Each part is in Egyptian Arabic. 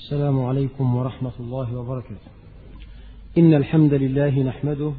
السلام عليكم ورحمة الله وبركاته إن الحمد لله نحمده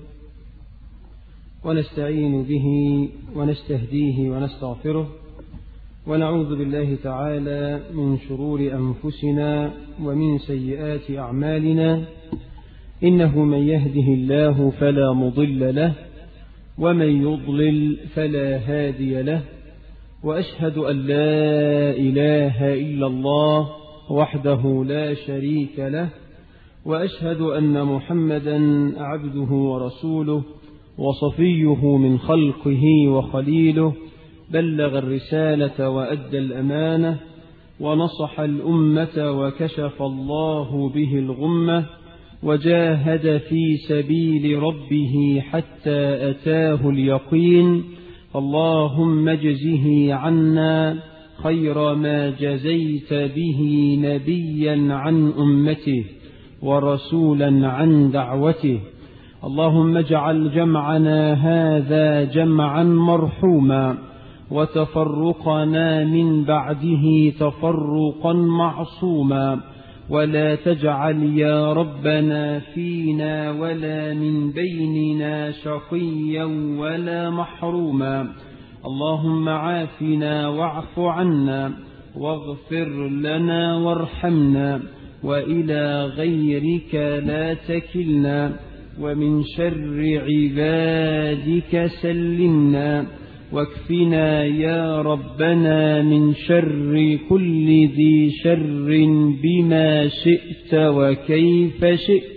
ونستعين به ونستهديه ونستغفره ونعوذ بالله تعالى من شرور أنفسنا ومن سيئات أعمالنا إنه من يهده الله فلا مضل له ومن يضلل فلا هادي له وأشهد أن لا إله إلا الله وحده لا شريك له وأشهد أن محمدا عبده ورسوله وصفيه من خلقه وخليله بلغ الرسالة وأدى الأمانة ونصح الأمة وكشف الله به الغمة وجاهد في سبيل ربه حتى أتاه اليقين اللهم اجزه عنا خير ما جزيت به نبيا عن أمته ورسولا عن دعوته اللهم اجعل جمعنا هذا جمعا مرحوما وتفرقنا من بعده تفرقا معصوما ولا تجعل يا ربنا فينا ولا من بيننا شقيا ولا محروما اللهم عافنا واعف عنا واغفر لنا وارحمنا وإلى غيرك لا تكلنا ومن شر عبادك سلمنا واكفنا يا ربنا من شر كل ذي شر بما شئت وكيف شئت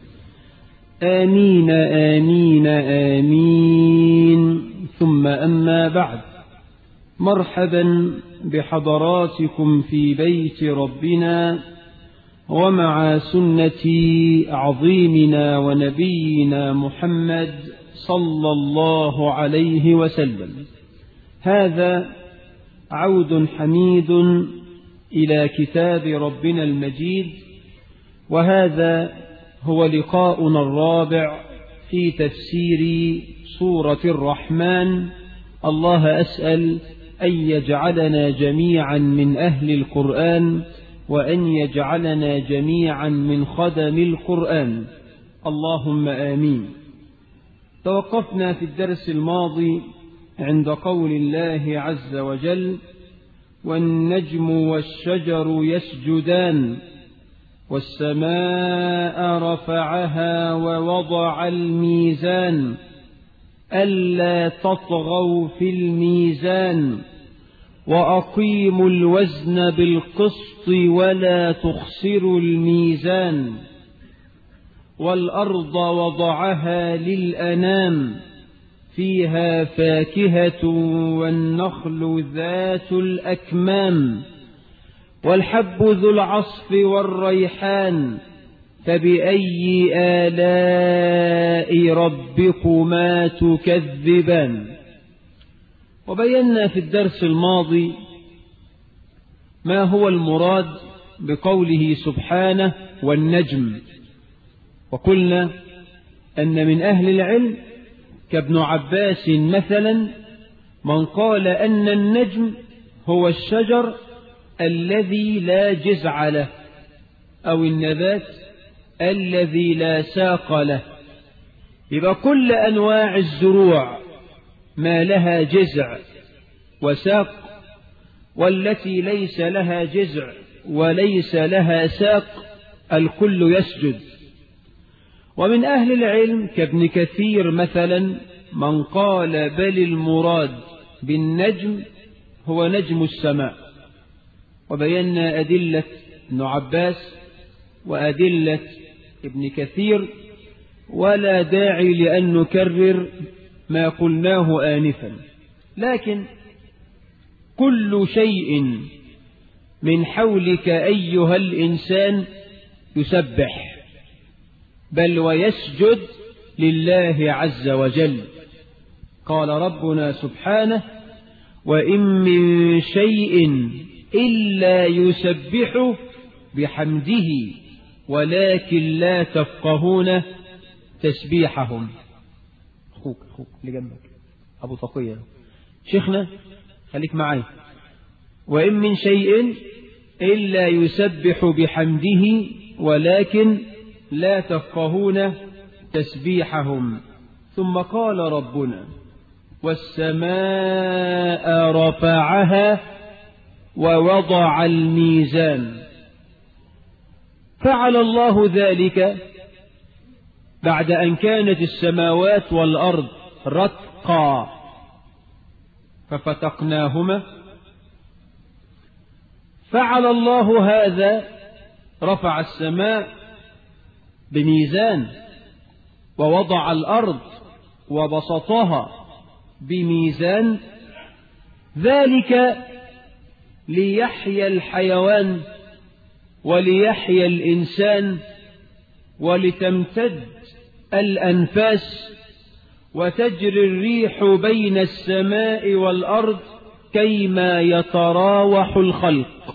آمين آمين آمين ثم أما بعد مرحبا بحضراتكم في بيت ربنا ومع سنة عظيمنا ونبينا محمد صلى الله عليه وسلم هذا عود حميد إلى كتاب ربنا المجيد وهذا هو لقاؤنا الرابع في تفسير سورة الرحمن الله أسأل أن يجعلنا جميعا من أهل القرآن وأن يجعلنا جميعا من خدم القرآن اللهم آمين توقفنا في الدرس الماضي عند قول الله عز وجل والنجم والشجر يسجدان والسماء رفعها ووضع الميزان ألا تطغوا في الميزان وأقيموا الوزن بالقسط ولا تخسروا الميزان والأرض وضعها للأنام فيها فاكهة والنخل ذات الأكمام والحب ذو العصف والريحان فبأي آلاء ربكما تكذبان وبينا في الدرس الماضي ما هو المراد بقوله سبحانه والنجم وقلنا أن من أهل العلم كابن عباس مثلا من قال أن النجم هو الشجر الذي لا جزع له أو النبات الذي لا ساق له يبقى كل أنواع الزروع ما لها جزع وساق والتي ليس لها جزع وليس لها ساق الكل يسجد ومن أهل العلم كابن كثير مثلا من قال بل المراد بالنجم هو نجم السماء وبينا أدلة ابن عباس وأدلة ابن كثير ولا داعي لأن نكرر ما قلناه آنفا لكن كل شيء من حولك أيها الإنسان يسبح بل ويسجد لله عز وجل قال ربنا سبحانه وإن من شيء إلا يسبح بحمده ولكن لا تفقهون تسبيحهم أخوك أخوك اللي جنبك أبو تقية شيخنا خليك معي وإن من شيء إلا يسبح بحمده ولكن لا تفقهون تسبيحهم ثم قال ربنا والسماء رفعها ووضع الميزان فعل الله ذلك بعد أن كانت السماوات والأرض رتقا ففتقناهما فعل الله هذا رفع السماء بميزان ووضع الأرض وبسطها بميزان ذلك ليحيا الحيوان وليحيا الإنسان ولتمتد الأنفاس وتجري الريح بين السماء والأرض كيما يتراوح الخلق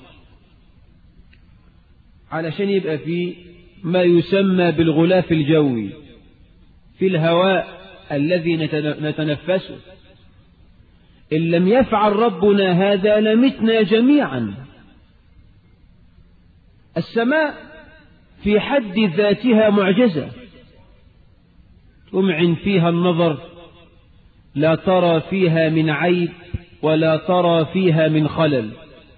علشان يبقى في ما يسمى بالغلاف الجوي في الهواء الذي نتنفسه إن لم يفعل ربنا هذا لمتنا جميعا السماء في حد ذاتها معجزة تمعن فيها النظر لا ترى فيها من عيب ولا ترى فيها من خلل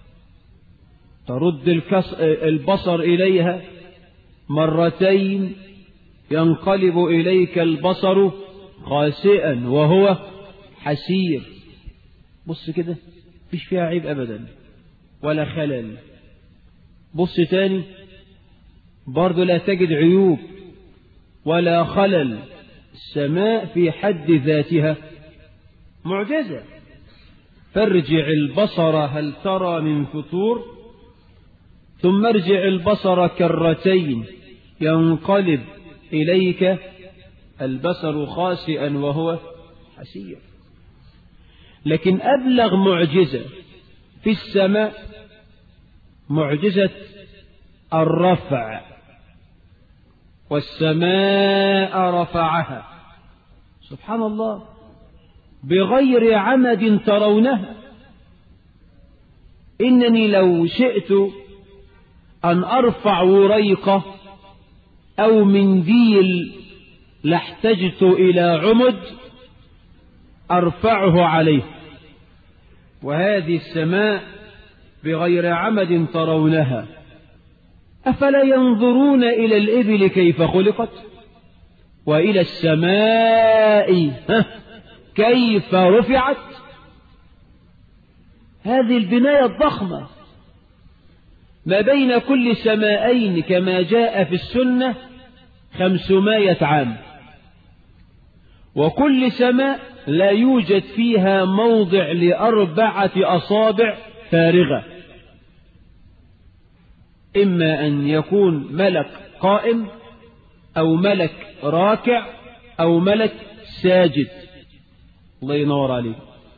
ترد البصر إليها مرتين ينقلب إليك البصر خاسئا وهو حسير بص كده فيش فيها عيب أبدا ولا خلل بص تاني برضو لا تجد عيوب ولا خلل السماء في حد ذاتها معجزة فارجع البصر هل ترى من فطور ثم ارجع البصر كرتين ينقلب إليك البصر خاسئا وهو حسير لكن أبلغ معجزة في السماء معجزة الرفع والسماء رفعها سبحان الله بغير عمد ترونها إنني لو شئت أن أرفع وريقة أو منديل لاحتجت إلى عمد أرفعه عليه وهذه السماء بغير عمد ترونها أفلا ينظرون إلى الإبل كيف خلقت وإلى السماء كيف رفعت هذه البناية الضخمة ما بين كل سمائين كما جاء في السنة خمسمائة عام وكل سماء لا يوجد فيها موضع لأربعة أصابع فارغة إما أن يكون ملك قائم أو ملك راكع أو ملك ساجد الله ينور عليك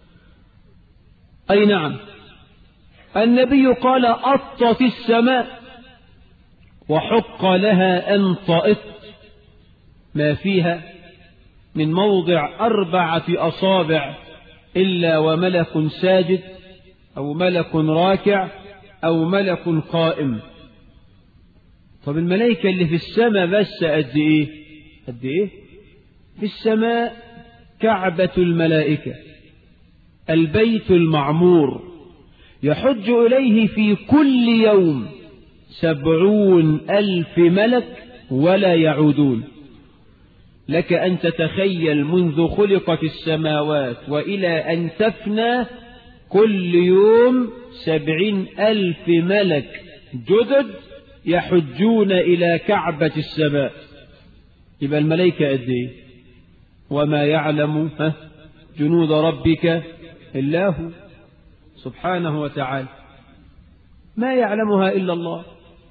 أي نعم النبي قال أطت السماء وحق لها أن طئت ما فيها من موضع أربعة أصابع إلا وملك ساجد أو ملك راكع أو ملك قائم طب الملائكة اللي في السماء بس قد إيه قد إيه في السماء كعبة الملائكة البيت المعمور يحج إليه في كل يوم سبعون ألف ملك ولا يعودون لك أن تتخيل منذ خلقت السماوات وإلى أن تفنى كل يوم سبعين ألف ملك جدد يحجون إلى كعبة السماء يبقى الملائكة قد إيه وما يعلم جنود ربك إلا هو سبحانه وتعالى ما يعلمها إلا الله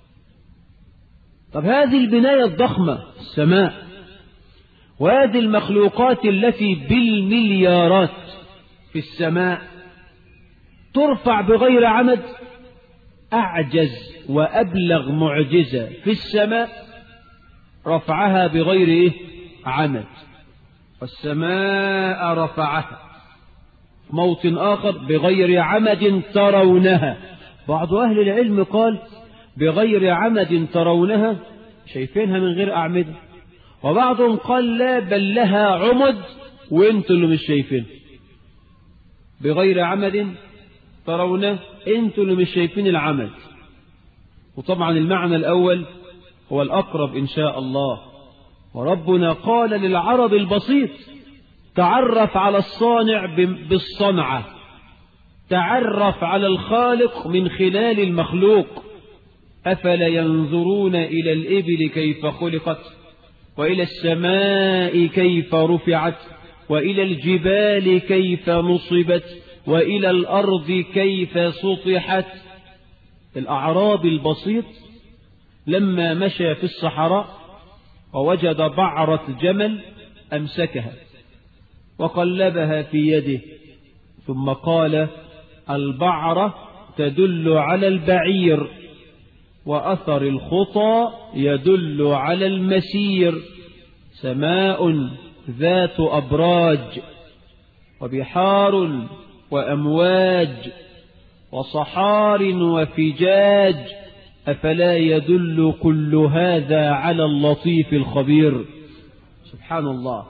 طب هذه البناية الضخمة السماء وهذه المخلوقات التي بالمليارات في السماء ترفع بغير عمد أعجز وأبلغ معجزة في السماء رفعها بغير إيه؟ عمد والسماء رفعها موطن آخر بغير عمد ترونها بعض أهل العلم قال بغير عمد ترونها شايفينها من غير أعمدة وبعضهم قال لا بل لها عمد وانتوا اللي مش شايفين بغير عمد ترونه انتوا اللي مش شايفين العمد وطبعا المعنى الأول هو الأقرب إن شاء الله وربنا قال للعرب البسيط تعرف على الصانع بالصنعة تعرف على الخالق من خلال المخلوق أفلا ينظرون إلى الإبل كيف خلقت وإلى السماء كيف رفعت وإلى الجبال كيف نصبت وإلى الأرض كيف سطحت الأعراب البسيط لما مشى في الصحراء ووجد بعرة جمل أمسكها وقلبها في يده ثم قال البعرة تدل على البعير وأثر الخطى يدل على المسير سماء ذات أبراج وبحار وأمواج وصحار وفجاج أفلا يدل كل هذا على اللطيف الخبير سبحان الله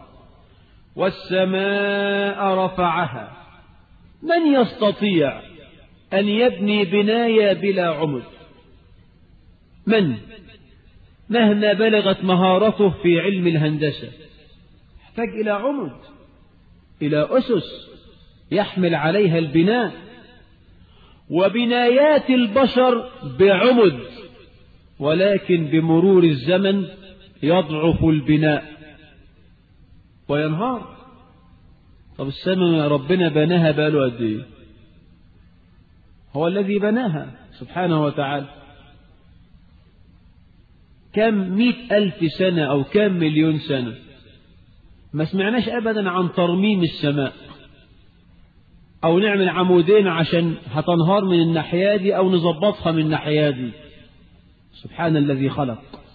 والسماء رفعها من يستطيع أن يبني بناية بلا عمد من مهما بلغت مهارته في علم الهندسة يحتاج إلى عمد إلى أسس يحمل عليها البناء وبنايات البشر بعمد ولكن بمرور الزمن يضعف البناء وينهار طب السماء ربنا بناها بقاله قد ايه هو الذي بناها سبحانه وتعالى كم مئة ألف سنة أو كم مليون سنة ما سمعناش أبدا عن ترميم السماء أو نعمل عمودين عشان هتنهار من الناحية دي أو نظبطها من الناحية دي سبحان الذي خلق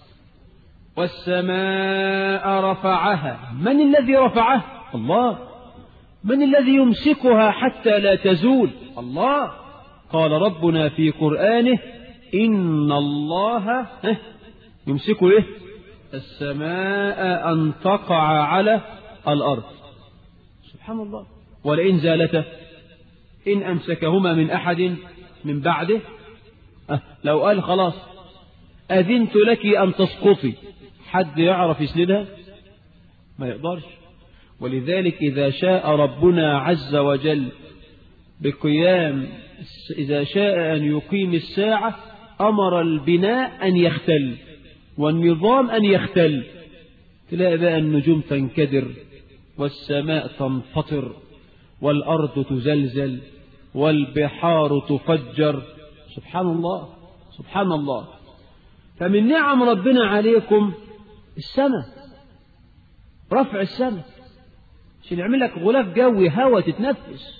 والسماء رفعها من الذي رفعه الله من الذي يمسكها حتى لا تزول الله قال ربنا في قرآنه إن الله يمسك إيه السماء أن تقع على الأرض سبحان الله ولئن زالتا إن أمسكهما من أحد من بعده أه لو قال خلاص أذنت لك أن تسقطي حد يعرف يسندها ما يقدرش ولذلك إذا شاء ربنا عز وجل بقيام إذا شاء أن يقيم الساعة أمر البناء أن يختل والنظام أن يختل تلاقي بقى النجوم تنكدر والسماء تنفطر والأرض تزلزل والبحار تفجر سبحان الله سبحان الله فمن نعم ربنا عليكم السماء رفع السماء عشان يعمل لك غلاف جوي هواء تتنفس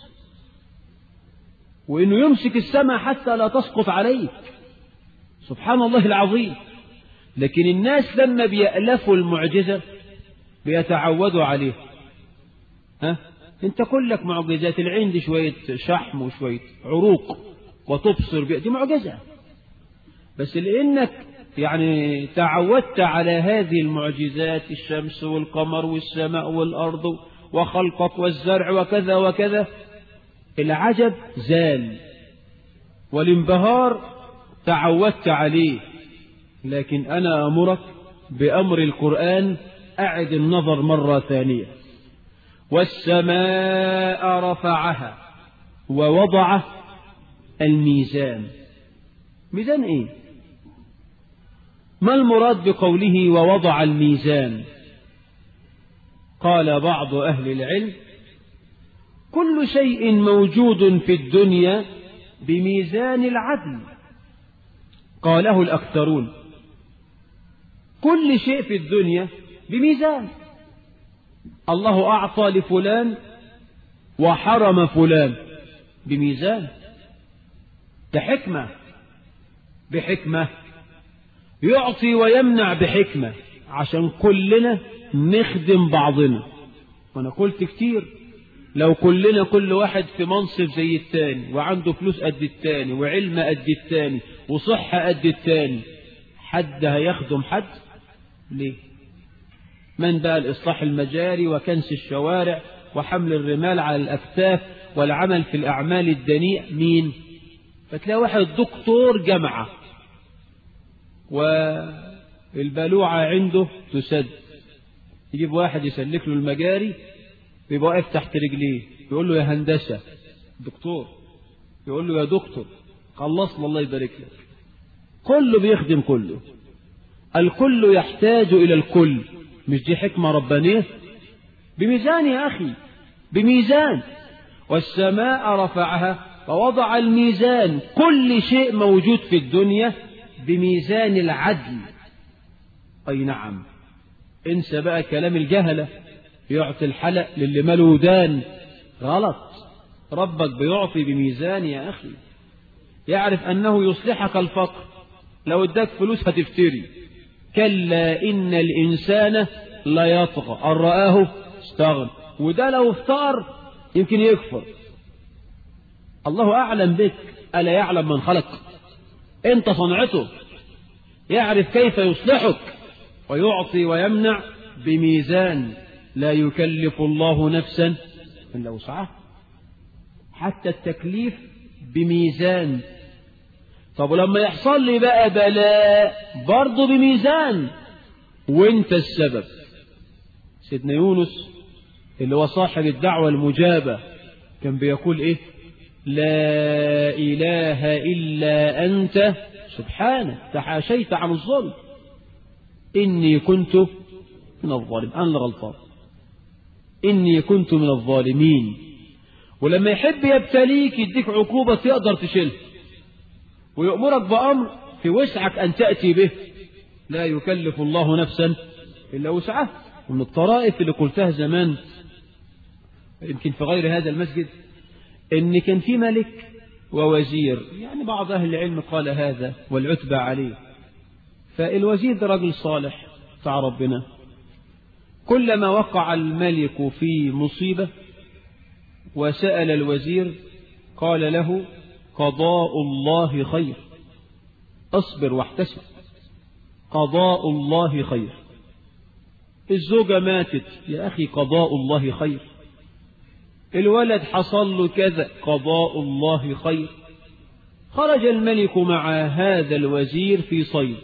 وإنه يمسك السماء حتى لا تسقط عليك سبحان الله العظيم لكن الناس لما بيألفوا المعجزة بيتعودوا عليه ها انت كلك معجزات العين دي شوية شحم وشوية عروق وتبصر بي. دي معجزة بس لأنك يعني تعودت على هذه المعجزات الشمس والقمر والسماء والأرض وخلقك والزرع وكذا وكذا العجب زال والانبهار تعودت عليه لكن أنا أمرك بأمر القرآن أعد النظر مرة ثانية والسماء رفعها ووضع الميزان ميزان ايه ما المراد بقوله ووضع الميزان قال بعض أهل العلم كل شيء موجود في الدنيا بميزان العدل قاله الأكثرون كل شيء في الدنيا بميزان الله أعطى لفلان وحرم فلان بميزان بحكمة بحكمة يعطي ويمنع بحكمة عشان كلنا نخدم بعضنا وأنا قلت كتير لو كلنا كل واحد في منصب زي التاني وعنده فلوس قد التاني وعلم قد التاني وصحة قد التاني حد هيخدم حد ليه من بقى الإصلاح المجاري وكنس الشوارع وحمل الرمال على الأكتاف والعمل في الأعمال الدنيئة مين فتلاقي واحد دكتور جامعة والبلوعة عنده تسد يجيب واحد يسلك له المجاري بيبقى واقف تحت رجليه يقول له يا هندسة دكتور يقول له يا دكتور خلصنا الله يبارك لك كله بيخدم كله الكل يحتاج إلى الكل مش دي حكمة ربانية بميزان يا أخي بميزان والسماء رفعها فوضع الميزان كل شيء موجود في الدنيا بميزان العدل أي نعم انسى بقى كلام الجهلة يعطي الحلق للي ماله ودان غلط ربك بيعطي بميزان يا أخي يعرف أنه يصلحك الفقر لو اداك فلوس هتفتري كلا إن الإنسان لا يطغى أن رآه استغنى وده لو افتقر يمكن يكفر الله أعلم بك ألا يعلم من خلق أنت صنعته يعرف كيف يصلحك ويعطي ويمنع بميزان لا يكلف الله نفسا إلا وسعها حتى التكليف بميزان طب ولما يحصل لي بقى بلاء برضه بميزان وانت السبب سيدنا يونس اللي هو صاحب الدعوة المجابة كان بيقول ايه لا إله إلا أنت سبحانك تحاشيت عن الظلم إني كنت من الظالم أنا غلطان إني كنت من الظالمين ولما يحب يبتليك يديك عقوبة تقدر تشيلها ويأمرك بأمر في وسعك أن تأتي به لا يكلف الله نفسا إلا وسعها ومن الطرائف اللي قلتها زمان يمكن في غير هذا المسجد إن كان في ملك ووزير يعني بعض أهل العلم قال هذا والعتبى عليه فالوزير ده راجل صالح بتاع ربنا كلما وقع الملك في مصيبة وسأل الوزير قال له قضاء الله خير اصبر واحتسب قضاء الله خير الزوجة ماتت يا أخي قضاء الله خير الولد حصل له كذا قضاء الله خير خرج الملك مع هذا الوزير في صيد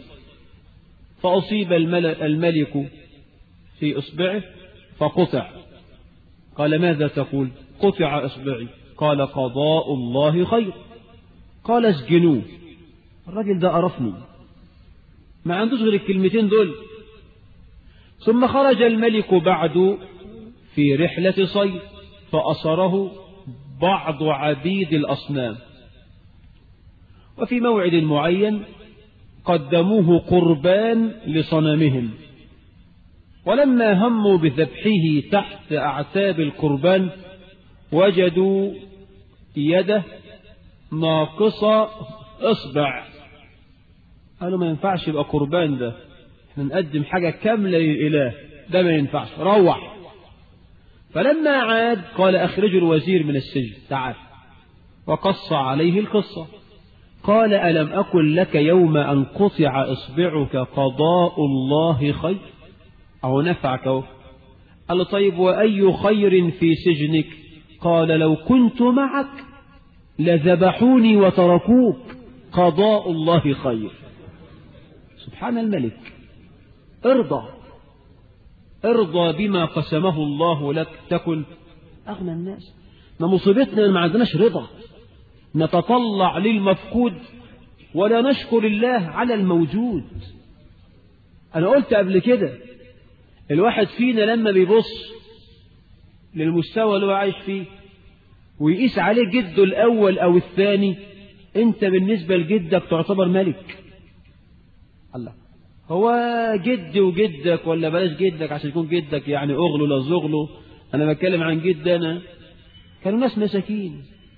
فأصيب الملك في إصبعه فقطع قال ماذا تقول قطع إصبعي قال قضاء الله خير قال اسجنوه الراجل ده قرفني ما عندوش غير الكلمتين دول ثم خرج الملك بعد في رحلة صيد فأصره بعض عبيد الأصنام وفي موعد معين قدموه قربان لصنمهم ولما هموا بذبحه تحت أعتاب القربان وجدوا يده ناقصة إصبع قالوا ما ينفعش يبقى قربان ده احنا نقدم حاجة كاملة للإله ده ما ينفعش روح فلما عاد قال أخرجوا الوزير من السجن تعال وقص عليه القصة قال ألم أقل لك يوم أن قطع إصبعك قضاء الله خير أو نفعك أو قال طيب وأي خير في سجنك قال لو كنت معك لذبحوني وتركوك قضاء الله خير سبحان الملك ارضى ارضى بما قسمه الله لك تكن أغنى الناس ما مصيبتنا ما عندناش رضا نتطلع للمفقود ولا نشكر الله على الموجود أنا قلت قبل كده الواحد فينا لما بيبص للمستوى اللي هو عايش فيه ويقيس عليه جده الأول أو الثاني أنت بالنسبة لجدك تعتبر ملك الله هو جدي وجدك ولا بلاش جدك عشان يكون جدك يعني أغلو لا زغلو أنا بتكلم عن جد أنا كانوا ناس مساكين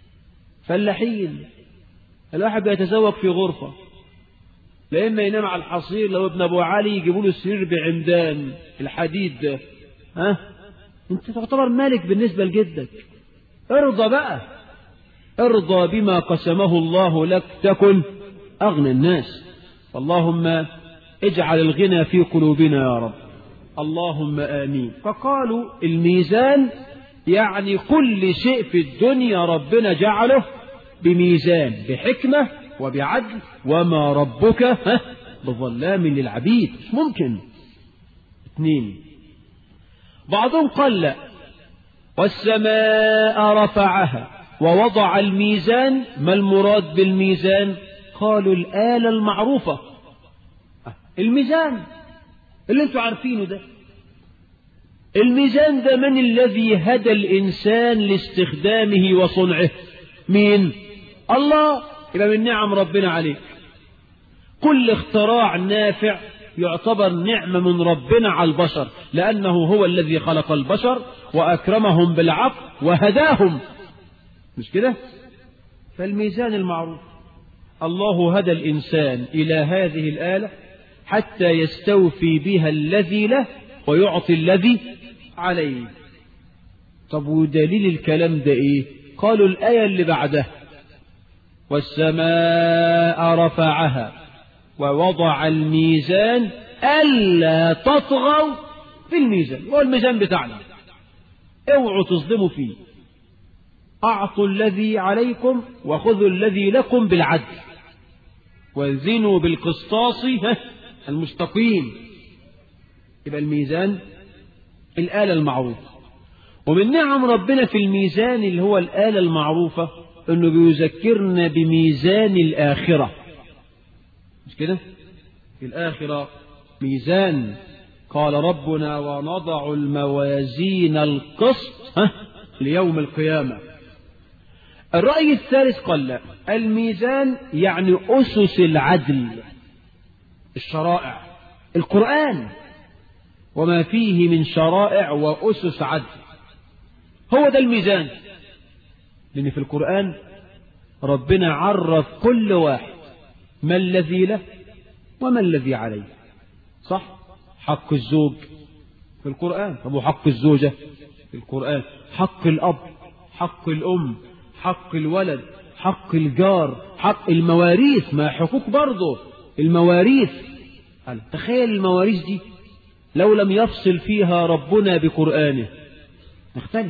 فلاحين الواحد بيتزوج في غرفة لا إما ينام على الحصير لو ابن أبو علي يجيبوا له السرير بعمدان الحديد ده ها أنت تعتبر ملك بالنسبة لجدك ارضى بقى ارضى بما قسمه الله لك تكن أغنى الناس اللهم اجعل الغنى في قلوبنا يا رب اللهم آمين فقالوا الميزان يعني كل شيء في الدنيا ربنا جعله بميزان بحكمة وبعدل وما ربك ها بظلام للعبيد مش ممكن اثنين بعضهم قال لا والسماء رفعها ووضع الميزان ما المراد بالميزان قالوا الآلة المعروفة الميزان اللي انتوا عارفينه ده الميزان ده من الذي هدى الإنسان لاستخدامه وصنعه مين الله يبقى من نعم ربنا عليك كل اختراع نافع يعتبر نعمة من ربنا على البشر لأنه هو الذي خلق البشر وأكرمهم بالعقل وهداهم مش كده فالميزان المعروف الله هدى الإنسان إلى هذه الآلة حتى يستوفي بها الذي له ويعطي الذي عليه طب ودليل الكلام ده ايه قالوا الآية اللي بعدها والسماء رفعها ووضع الميزان ألا تطغوا في الميزان هو الميزان بتاعنا اوعوا تصدموا فيه أعطوا الذي عليكم وخذوا الذي لكم بالعدل وزنوا بالقسطاس المستقيم يبقى الميزان الآلة المعروفة ومن نعم ربنا في الميزان اللي هو الآلة المعروفة انه بيذكرنا بميزان الآخرة مش كده في الآخرة ميزان قال ربنا ونضع الموازين القسط ها ليوم القيامة الرأي الثالث قال لا الميزان يعني أسس العدل الشرائع القرآن وما فيه من شرائع وأسس عدل هو ده الميزان لأن في القرآن ربنا عرف كل واحد ما الذي له وما الذي عليه صح حق الزوج في القرآن طب وحق الزوجة في القرآن حق الأب حق الأم حق الولد حق الجار حق المواريث ما حقوق برضه المواريث تخيل المواريث دي لو لم يفصل فيها ربنا بقرآنه نختلف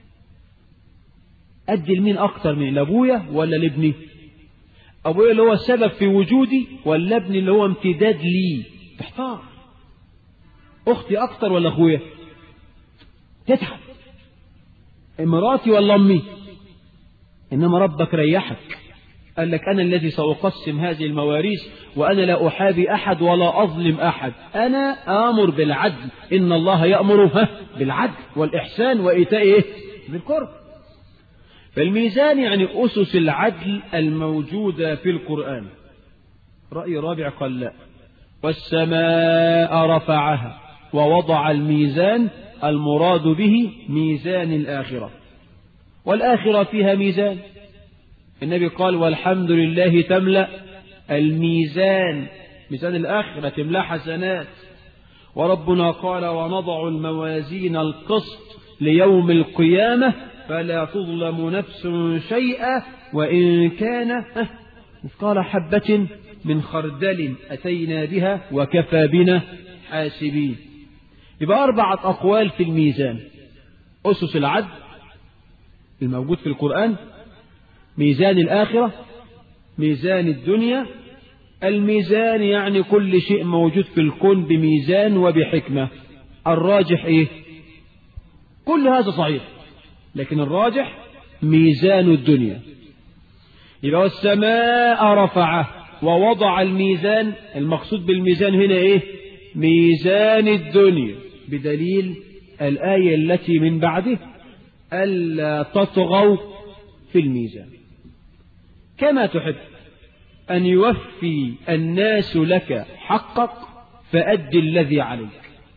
أدي لمين أكتر من لأبويا ولا لابني أبويا اللي هو السبب في وجودي ولا ابني اللي هو امتداد لي تحتار أختي أكتر ولا أخويا تتعب مراتي ولا أمي إنما ربك ريحك قال لك أنا الذي سأقسم هذه المواريث وأنا لا أحابي أحد ولا أظلم أحد أنا آمر بالعدل إن الله يأمر بالعدل والإحسان وإيتاء إيه؟ بالقرب فالميزان يعني أسس العدل الموجودة في القرآن رأي رابع قال لا والسماء رفعها ووضع الميزان المراد به ميزان الآخرة والآخرة فيها ميزان النبي قال والحمد لله تملأ الميزان ميزان الآخرة تملأ حسنات وربنا قال ونضع الموازين القسط ليوم القيامة فلا تظلم نفس شيئا وإن كان مثقال حبة من خردل أتينا بها وكفى بنا حاسبين يبقى أربعة أقوال في الميزان أسس العدل الموجود في القرآن ميزان الآخرة ميزان الدنيا الميزان يعني كل شيء موجود في الكون بميزان وبحكمة الراجح إيه كل هذا صحيح لكن الراجح ميزان الدنيا يبقى السماء رفعه ووضع الميزان المقصود بالميزان هنا ايه ميزان الدنيا بدليل الآية التي من بعده ألا تطغوا في الميزان كما تحب أن يوفي الناس لك حقك فأد الذي عليك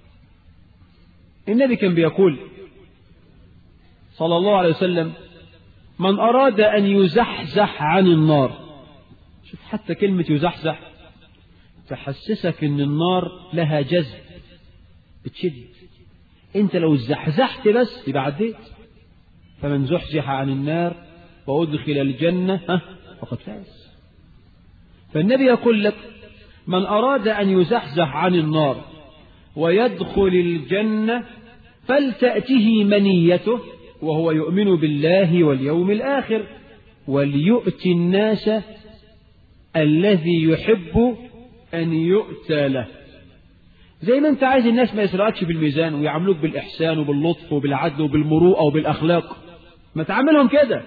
النبي كان بيقول صلى الله عليه وسلم من أراد أن يزحزح عن النار شوف حتى كلمة يزحزح تحسسك أن النار لها جذب بتشد أنت لو زحزحت بس يبقى عديت فمن زحزح عن النار وأدخل الجنة ها فقد فاز فالنبي يقول لك من أراد أن يزحزح عن النار ويدخل الجنة فلتأته منيته وهو يؤمن بالله واليوم الآخر وليؤتي الناس الذي يحب أن يؤتى له زي ما انت عايز الناس ما يسرقكش بالميزان ويعاملوك بالإحسان وباللطف وبالعدل وبالمروءة وبالأخلاق ما تعاملهم كده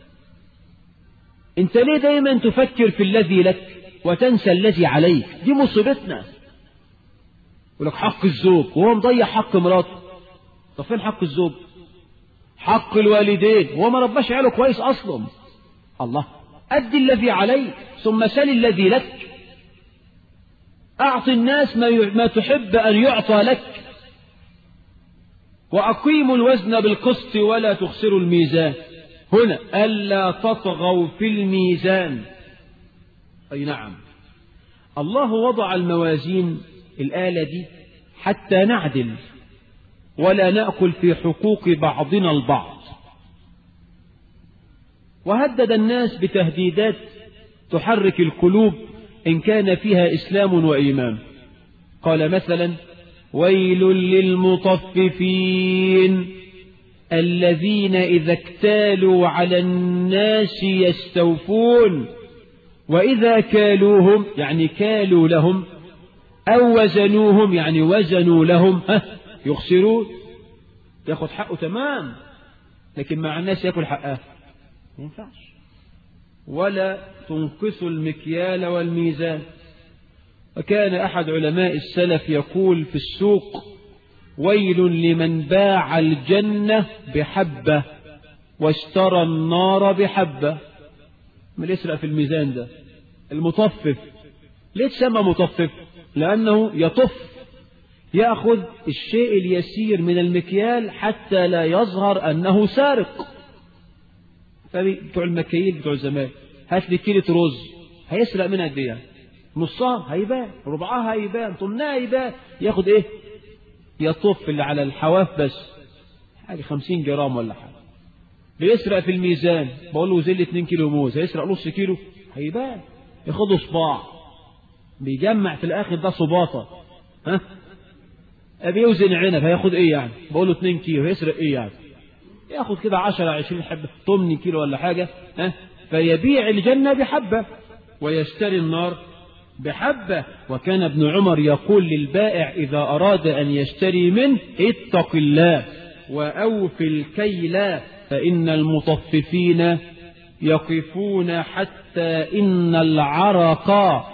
انت ليه دايما تفكر في الذي لك وتنسى الذي عليك دي مصيبتنا يقول لك حق الزوج وهو مضيع حق مراته طب فين حق الزوج حق الوالدين وهو ما رباش عياله كويس اصلا الله ادي الذي عليك ثم سل الذي لك اعط الناس ما ما تحب ان يعطى لك واقيموا الوزن بالقسط ولا تخسروا الميزان هنا الا تطغوا في الميزان اي نعم الله وضع الموازين الآلة دي حتى نعدل ولا نأكل في حقوق بعضنا البعض وهدد الناس بتهديدات تحرك القلوب إن كان فيها إسلام وإيمان قال مثلا ويل للمطففين الذين إذا اكتالوا على الناس يستوفون وإذا كالوهم يعني كالوا لهم أو وزنوهم يعني وزنوا لهم ها يخسرون ياخد حقه تمام لكن مع الناس ياكل حقه ما ينفعش ولا تنقصوا المكيال والميزان وكان أحد علماء السلف يقول في السوق ويل لمن باع الجنة بحبة واشترى النار بحبة من يسرق في الميزان ده المطفف ليه تسمى مطفف لأنه يطف يأخذ الشيء اليسير من المكيال حتى لا يظهر أنه سارق بتوع المكيين بتوع زمان هات لي كيلة رز هيسرق منها قد ايه نصها هيبان ربعها هيبان طنها هيبان ياخد ايه يطف اللي على الحواف بس حاجة خمسين جرام ولا حاجة بيسرق في الميزان بقول له زل 2 كيلو موز هيسرق نص كيلو هيبان ياخده صباع بيجمع في الاخر ده صباطة ها ابي يوزن عنب هياخد ايه يعني بقول له 2 كيلو هيسرق ايه يعني ياخد كده 10 20 حبة 8 كيلو ولا حاجة ها فيبيع الجنة بحبة ويشتري النار بحبة وكان ابن عمر يقول للبائع إذا أراد أن يشتري منه اتق الله وأوف الكيل فإن المطففين يقفون حتى إن العرق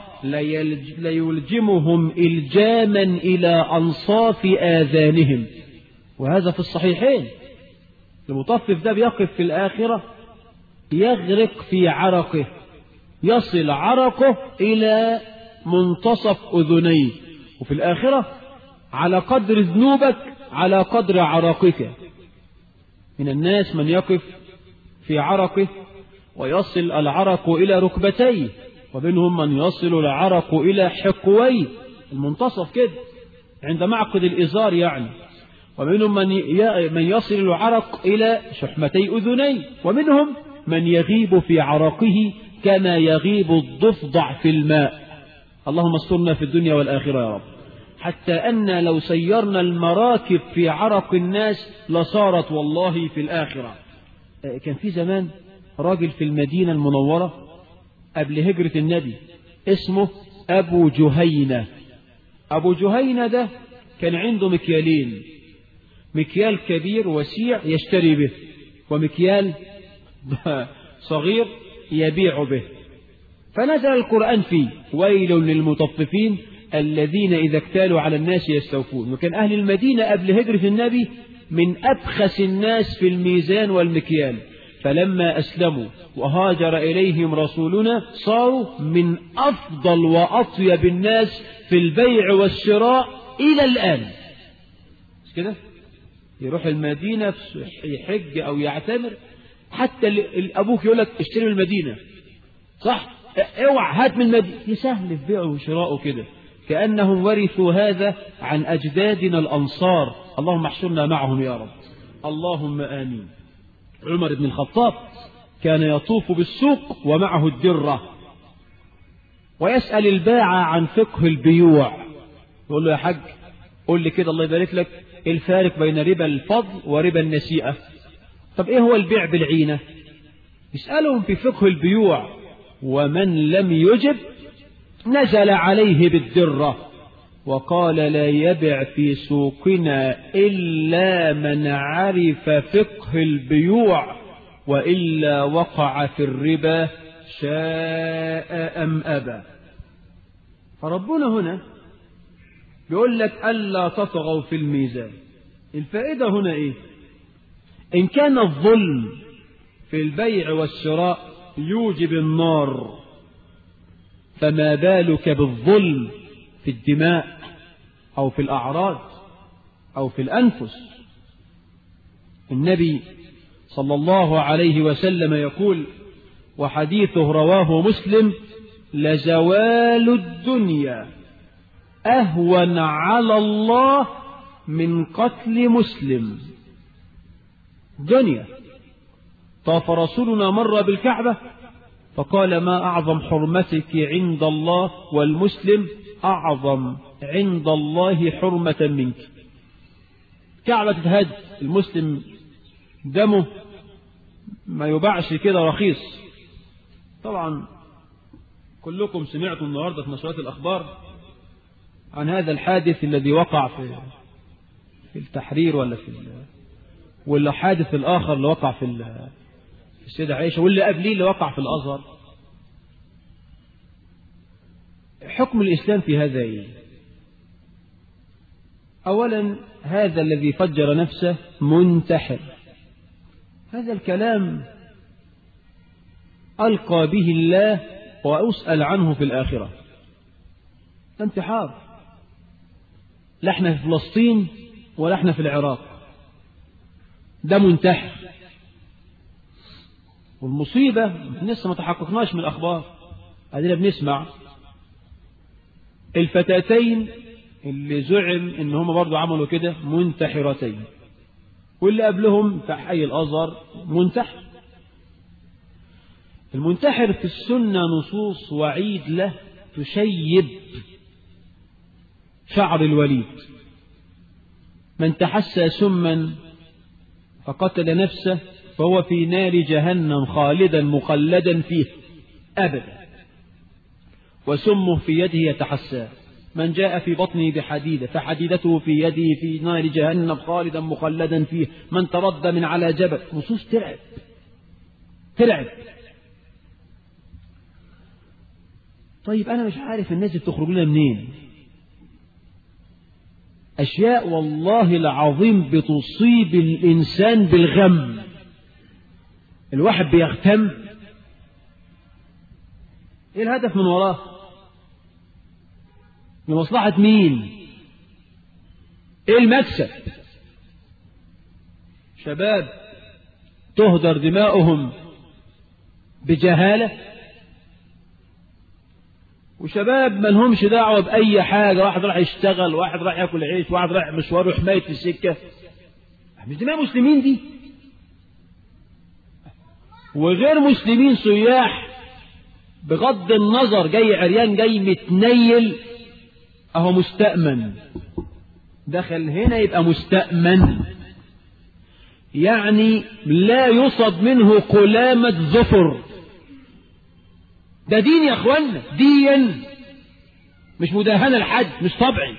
ليلجمهم إلجاما إلى أنصاف آذانهم وهذا في الصحيحين المطفف ده بيقف في الآخرة يغرق في عرقه يصل عرقه إلى منتصف أذنيه وفي الآخرة على قدر ذنوبك على قدر عرقك من الناس من يقف في عرقه ويصل العرق إلى ركبتيه ومنهم من يصل العرق إلى حقويه المنتصف كده عند معقد الإزار يعني ومنهم من من يصل العرق إلى شحمتي أذنيه ومنهم من يغيب في عرقه كما يغيب الضفدع في الماء اللهم استرنا في الدنيا والآخرة يا رب حتى أن لو سيرنا المراكب في عرق الناس لصارت والله في الآخرة كان في زمان راجل في المدينة المنورة قبل هجرة النبي اسمه أبو جهينة أبو جهينة ده كان عنده مكيالين مكيال كبير وسيع يشتري به ومكيال صغير يبيع به فنزل القرآن فيه ويل للمطففين الذين إذا اكتالوا على الناس يستوفون وكان أهل المدينة قبل هجرة النبي من أبخس الناس في الميزان والمكيال فلما أسلموا وهاجر إليهم رسولنا صاروا من أفضل وأطيب الناس في البيع والشراء إلى الآن مش كده يروح المدينة يحج أو يعتمر حتى أبوك يقول لك اشتري من المدينة صح اوعى هات من المدينة سهل في بيعه وشراءه كده كأنهم ورثوا هذا عن أجدادنا الأنصار اللهم احشرنا معهم يا رب اللهم آمين عمر بن الخطاب كان يطوف بالسوق ومعه الدرة ويسأل الباعة عن فقه البيوع يقول له يا حاج قول لي كده الله يبارك لك الفارق بين ربا الفضل وربا النسيئة طب ايه هو البيع بالعينة يسألهم في فقه البيوع ومن لم يجب نزل عليه بالدرة وقال لا يبع في سوقنا إلا من عرف فقه البيوع وإلا وقع في الربا شاء أم أبى فربنا هنا بيقول لك ألا تطغوا في الميزان الفائدة هنا إيه إن كان الظلم في البيع والشراء يوجب النار فما بالك بالظلم في الدماء أو في الأعراض أو في الأنفس النبي صلى الله عليه وسلم يقول وحديثه رواه مسلم لزوال الدنيا أهون على الله من قتل مسلم دنيا طاف رسولنا مر بالكعبة فقال ما أعظم حرمتك عند الله والمسلم أعظم عند الله حرمة منك كعبة تتهد المسلم دمه ما يباعش كده رخيص طبعا كلكم سمعتم النهاردة في نشرات الأخبار عن هذا الحادث الذي وقع في في التحرير ولا في ولا حادث الآخر اللي وقع في في السيدة عائشة واللي قبليه اللي وقع في الأزهر حكم الإسلام في هذا إيه؟ أولا هذا الذي فجر نفسه منتحر هذا الكلام ألقى به الله وأسأل عنه في الآخرة انتحار لا احنا في فلسطين ولا احنا في العراق ده منتحر والمصيبة لسه ما تحققناش من الأخبار أدينا بنسمع الفتاتين اللي زعم ان هم برضو عملوا كده منتحرتين واللي قبلهم في حي الأزهر منتحر المنتحر في السنة نصوص وعيد له تشيب شعر الوليد من تحسى سما فقتل نفسه فهو في نار جهنم خالدا مخلدا فيه أبدا وسمه في يده يتحسى من جاء في بطنه بحديدة فحديدته في يده في نار جهنم خالدا مخلدا فيه من ترد من على جبل نصوص ترعب ترعب طيب أنا مش عارف الناس بتخرج لنا منين أشياء والله العظيم بتصيب الإنسان بالغم الواحد بيغتم إيه الهدف من وراه لمصلحة مين إيه المكسب شباب تهدر دماؤهم بجهالة وشباب ما لهمش دعوة بأي حاجة واحد راح يشتغل واحد راح ياكل عيش واحد راح مشواره حماية في السكة مش دماء مسلمين دي وغير مسلمين سياح بغض النظر جاي عريان جاي متنيل اهو مستأمن دخل هنا يبقى مستأمن يعني لا يصد منه قلامة ظفر ده دين يا اخوانا دين مش مداهنة لحد مش طبعي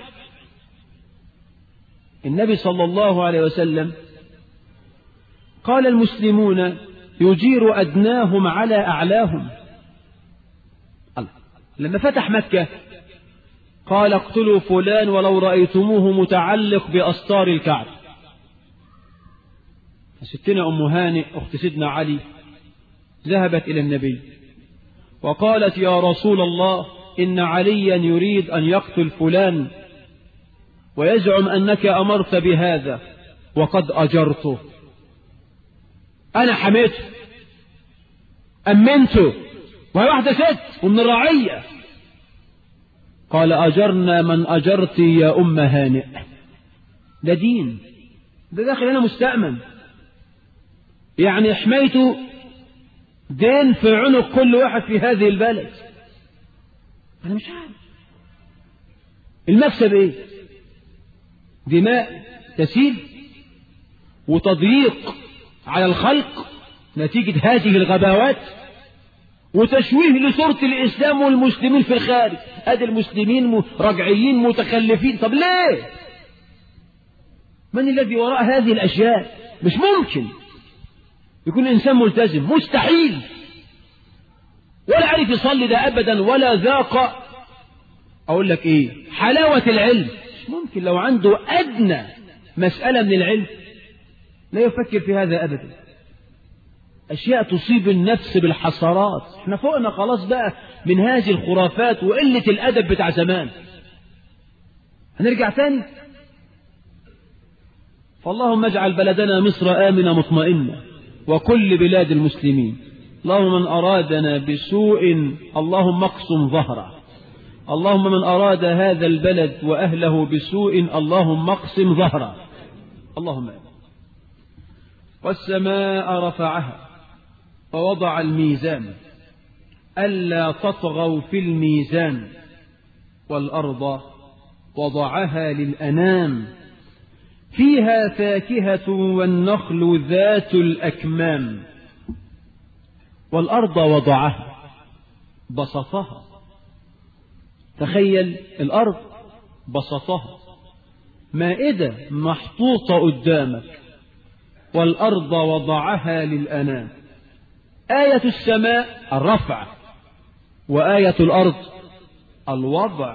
النبي صلى الله عليه وسلم قال المسلمون يجير أدناهم على أعلاهم الله. لما فتح مكة قال اقتلوا فلان ولو رأيتموه متعلق بأسطار الكعب ستنا أم هانئ أخت سيدنا علي ذهبت إلى النبي وقالت يا رسول الله إن عليا يريد أن يقتل فلان ويزعم أنك أمرت بهذا وقد أجرته أنا حميته أمنته وهي واحدة ست ومن الرعية قال أجرنا من أجرت يا أم هانئ ده دين ده داخل هنا مستأمن يعني حمايته دين في عنق كل واحد في هذه البلد أنا مش عارف المكسب إيه دماء تسيل وتضييق على الخلق نتيجة هذه الغباوات وتشويه لصورة الإسلام والمسلمين في الخارج أدي المسلمين رجعيين متخلفين طب ليه من الذي وراء هذه الأشياء مش ممكن يكون إنسان ملتزم مستحيل ولا عارف يصلي ده أبدا ولا ذاق أقول لك إيه حلاوة العلم مش ممكن لو عنده أدنى مسألة من العلم لا يفكر في هذا أبدا أشياء تصيب النفس بالحسرات احنا فوقنا خلاص بقى من هذه الخرافات وقلة الأدب بتاع زمان هنرجع تاني فاللهم اجعل بلدنا مصر آمنة مطمئنة وكل بلاد المسلمين اللهم من أرادنا بسوء اللهم اقسم ظهره اللهم من أراد هذا البلد وأهله بسوء اللهم اقسم ظهره اللهم آمين والسماء رفعها ووضع الميزان ألا تطغوا في الميزان والأرض وضعها للأنام فيها فاكهة والنخل ذات الأكمام والأرض وضعها بسطها تخيل الأرض بسطها مائدة محطوطة قدامك والأرض وضعها للأنام آية السماء الرفع وآية الأرض الوضع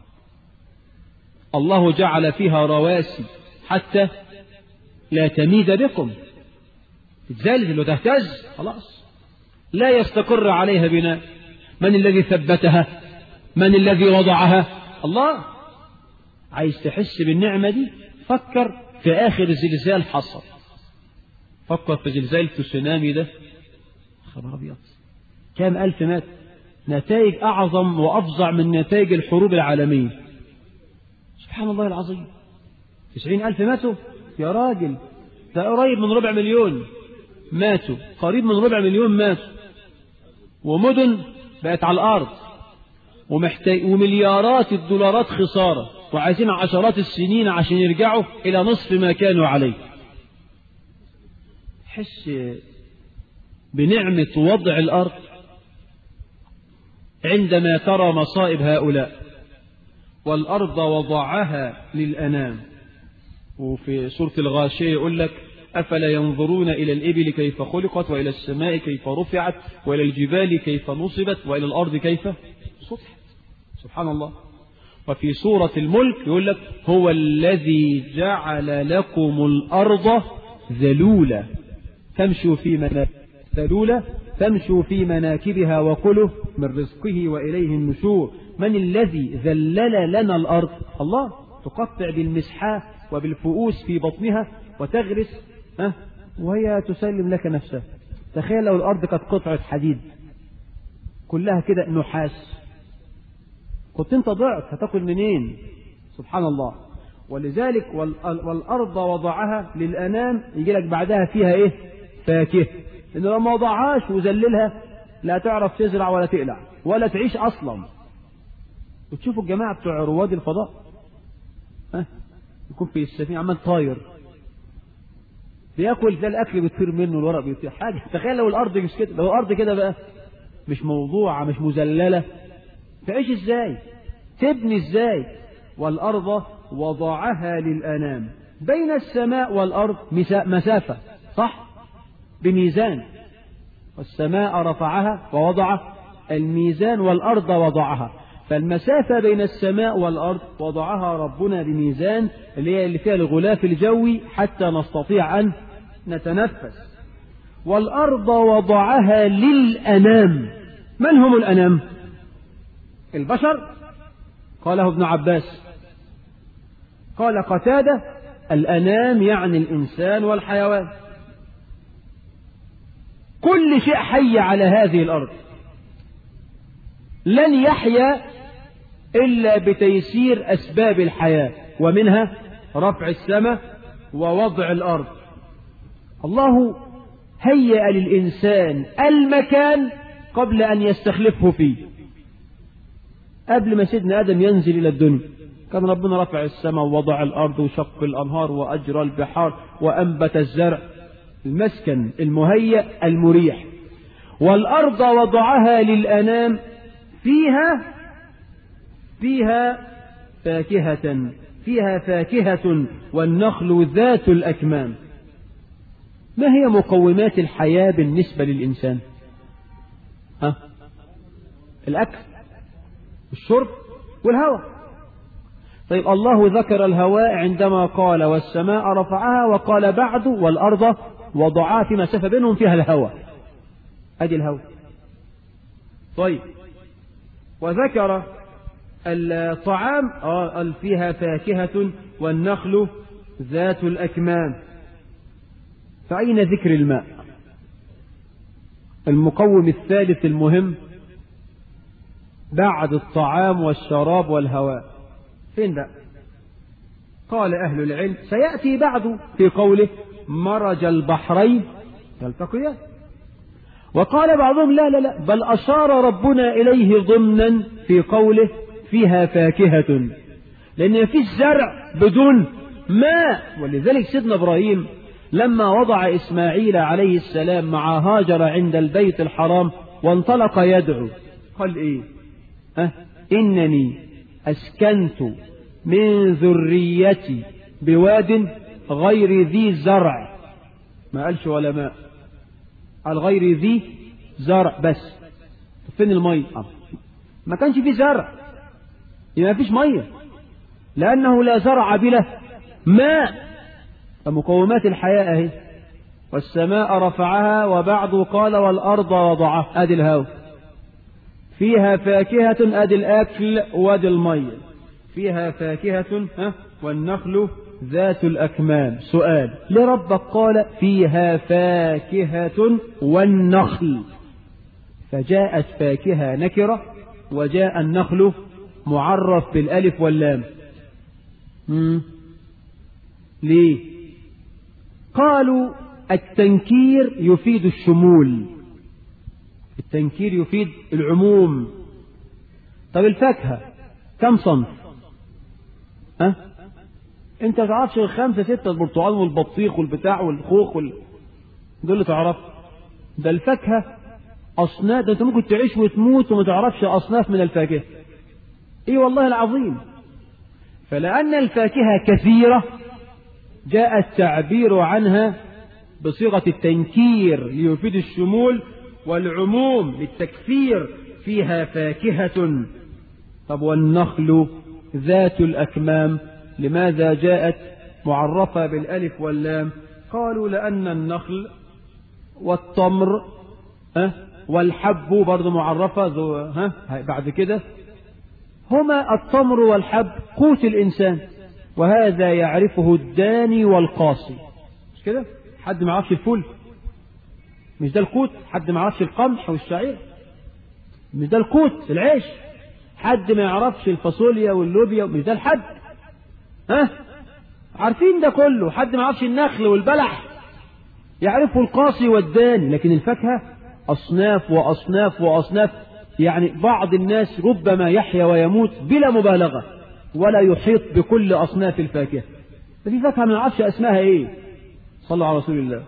الله جعل فيها رواسي حتى لا تميد بكم تتزلزل وتهتز خلاص لا يستقر عليها بناء من الذي ثبتها من الذي وضعها الله عايز تحس بالنعمة دي فكر في آخر زلزال حصل فكر في زلزال التسونامي ده خبر أبيض كام ألف مات نتائج أعظم وأفظع من نتائج الحروب العالمية سبحان الله العظيم تسعين ألف ماتوا يا راجل ده قريب من ربع مليون ماتوا قريب من ربع مليون ماتوا ومدن بقت على الأرض ومحتاج ومليارات الدولارات خسارة وعايزين عشرات السنين عشان يرجعوا إلى نصف ما كانوا عليه حس بنعمة وضع الأرض عندما ترى مصائب هؤلاء والأرض وضعها للأنام وفي سورة الغاشية يقول لك أفلا ينظرون إلى الإبل كيف خلقت وإلى السماء كيف رفعت وإلى الجبال كيف نصبت وإلى الأرض كيف سطحت سبحان الله وفي سورة الملك يقول لك هو الذي جعل لكم الأرض ذلولة تمشوا في مناكبها ذلولة تمشوا في مناكبها وكلوا من رزقه وإليه النشور من الذي ذلل لنا الأرض الله تقطع بالمسحاة وبالفؤوس في بطنها وتغرس ها وهي تسلم لك نفسها تخيل لو الأرض كانت قطعة حديد كلها كده نحاس كنت انت ضعت هتاكل منين سبحان الله ولذلك والأرض وضعها للأنام يجي لك بعدها فيها ايه فاكهة لأن لو ما وضعهاش وذللها لا تعرف تزرع ولا تقلع ولا تعيش أصلا وتشوفوا الجماعة بتوع رواد الفضاء ها يكون في السفينة عمال طاير بياكل ده الأكل بيطير منه الورق بيطير حاجة تخيل لو الأرض مش كده لو الأرض كده بقى مش موضوعة مش مذللة تعيش ازاي تبني ازاي والأرض وضعها للأنام بين السماء والأرض مسافة صح بميزان والسماء رفعها ووضع الميزان والأرض وضعها فالمسافة بين السماء والأرض وضعها ربنا بميزان اللي هي اللي فيها الغلاف الجوي حتى نستطيع أن نتنفس والأرض وضعها للأنام من هم الأنام البشر قاله ابن عباس قال قتادة الأنام يعني الإنسان والحيوان كل شيء حي على هذه الأرض لن يحيا إلا بتيسير أسباب الحياة ومنها رفع السماء ووضع الأرض الله هيأ للإنسان المكان قبل أن يستخلفه فيه قبل ما سيدنا آدم ينزل إلى الدنيا كان ربنا رفع السماء ووضع الأرض وشق الأنهار وأجرى البحار وأنبت الزرع المسكن المهيأ المريح والأرض وضعها للأنام فيها فيها فاكهة فيها فاكهة والنخل ذات الأكمام ما هي مقومات الحياة بالنسبة للإنسان ها؟ الأكل الشرب والهواء طيب الله ذكر الهواء عندما قال والسماء رفعها وقال بعد والأرض وضعها في مسافة بينهم فيها الهواء أدي الهواء طيب وذكر الطعام قال فيها فاكهة والنخل ذات الأكمام فأين ذكر الماء المقوم الثالث المهم بعد الطعام والشراب والهواء فين بقى قال أهل العلم سيأتي بعد في قوله مرج البحرين يلتقيان وقال بعضهم لا لا لا بل أشار ربنا إليه ضمنا في قوله فيها فاكهة لأن في الزرع بدون ماء ولذلك سيدنا إبراهيم لما وضع إسماعيل عليه السلام مع هاجر عند البيت الحرام وانطلق يدعو قال إيه أه إنني أسكنت من ذريتي بواد غير ذي زرع ما قالش ولا ماء قال غير ذي زرع بس فين المية ما كانش فيه زرع يبقى ما فيش مية لأنه لا زرع بلا ماء فمقومات الحياة أهي والسماء رفعها وبعد قال والأرض وضعها أدي الهوى فيها فاكهة أدي الأكل وأدي المية فيها فاكهة ها والنخل ذات الأكمام سؤال لربك قال فيها فاكهة والنخل فجاءت فاكهة نكرة وجاء النخل معرف بالألف واللام مم. ليه قالوا التنكير يفيد الشمول التنكير يفيد العموم طب الفاكهة كم صنف ها انت تعرفش الخمسة ستة البرتقال والبطيخ والبتاع والخوخ وال... دول اللي تعرف ده الفاكهة أصناف ده انت ممكن تعيش وتموت وما تعرفش أصناف من الفاكهة اي والله العظيم فلأن الفاكهة كثيرة جاء التعبير عنها بصيغة التنكير ليفيد الشمول والعموم للتكثير فيها فاكهة طب والنخل ذات الأكمام لماذا جاءت معرفة بالألف واللام قالوا لأن النخل والتمر أه والحب برضه معرفة ذو ها بعد كده هما التمر والحب قوت الإنسان وهذا يعرفه الداني والقاصي مش كده حد ما يعرفش الفول مش ده القوت حد ما يعرفش القمح والشعير مش ده القوت العيش حد ما يعرفش الفاصوليا واللوبيا مش ده الحد ها عارفين ده كله حد ما يعرفش النخل والبلح يعرفه القاصي والداني لكن الفاكهة أصناف وأصناف وأصناف يعني بعض الناس ربما يحيا ويموت بلا مبالغة ولا يحيط بكل أصناف الفاكهة ففي فاكهة ما نعرفش اسمها ايه صلوا على رسول الله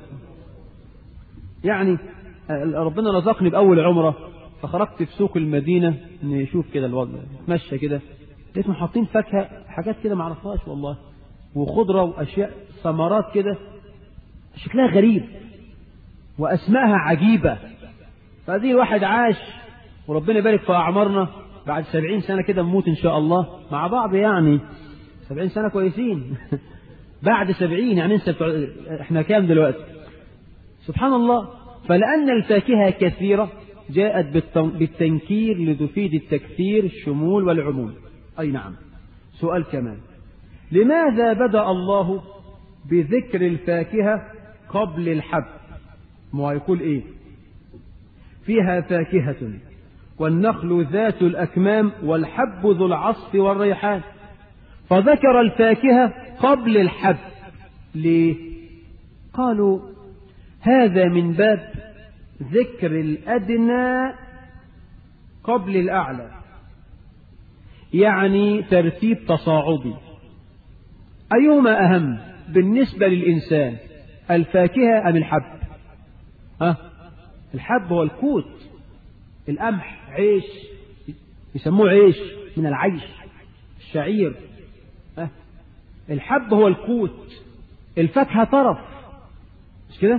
يعني ربنا رزقني بأول عمرة فخرجت في سوق المدينة نشوف كده الوضع مشى كده لقيتهم حاطين فاكهة حاجات كده ما اعرفهاش والله وخضرة وأشياء ثمرات كده شكلها غريب وأسمائها عجيبة فهذه واحد عاش وربنا يبارك في أعمارنا بعد سبعين سنة كده نموت إن شاء الله مع بعض يعني سبعين سنة كويسين بعد سبعين يعني انت بتوع... احنا كام دلوقتي سبحان الله فلأن الفاكهة كثيرة جاءت بالتنكير لتفيد التكثير الشمول والعموم أي نعم سؤال كمان لماذا بدأ الله بذكر الفاكهة قبل الحب ما يقول ايه فيها فاكهة والنخل ذات الأكمام والحب ذو العصف والريحان فذكر الفاكهة قبل الحب ليه قالوا هذا من باب ذكر الأدنى قبل الأعلى يعني ترتيب تصاعدي أيهما أهم بالنسبة للإنسان الفاكهة أم الحب ها الحب هو الكوت القمح عيش يسموه عيش من العيش الشعير ها الحب هو الكوت الفاكهة طرف مش كده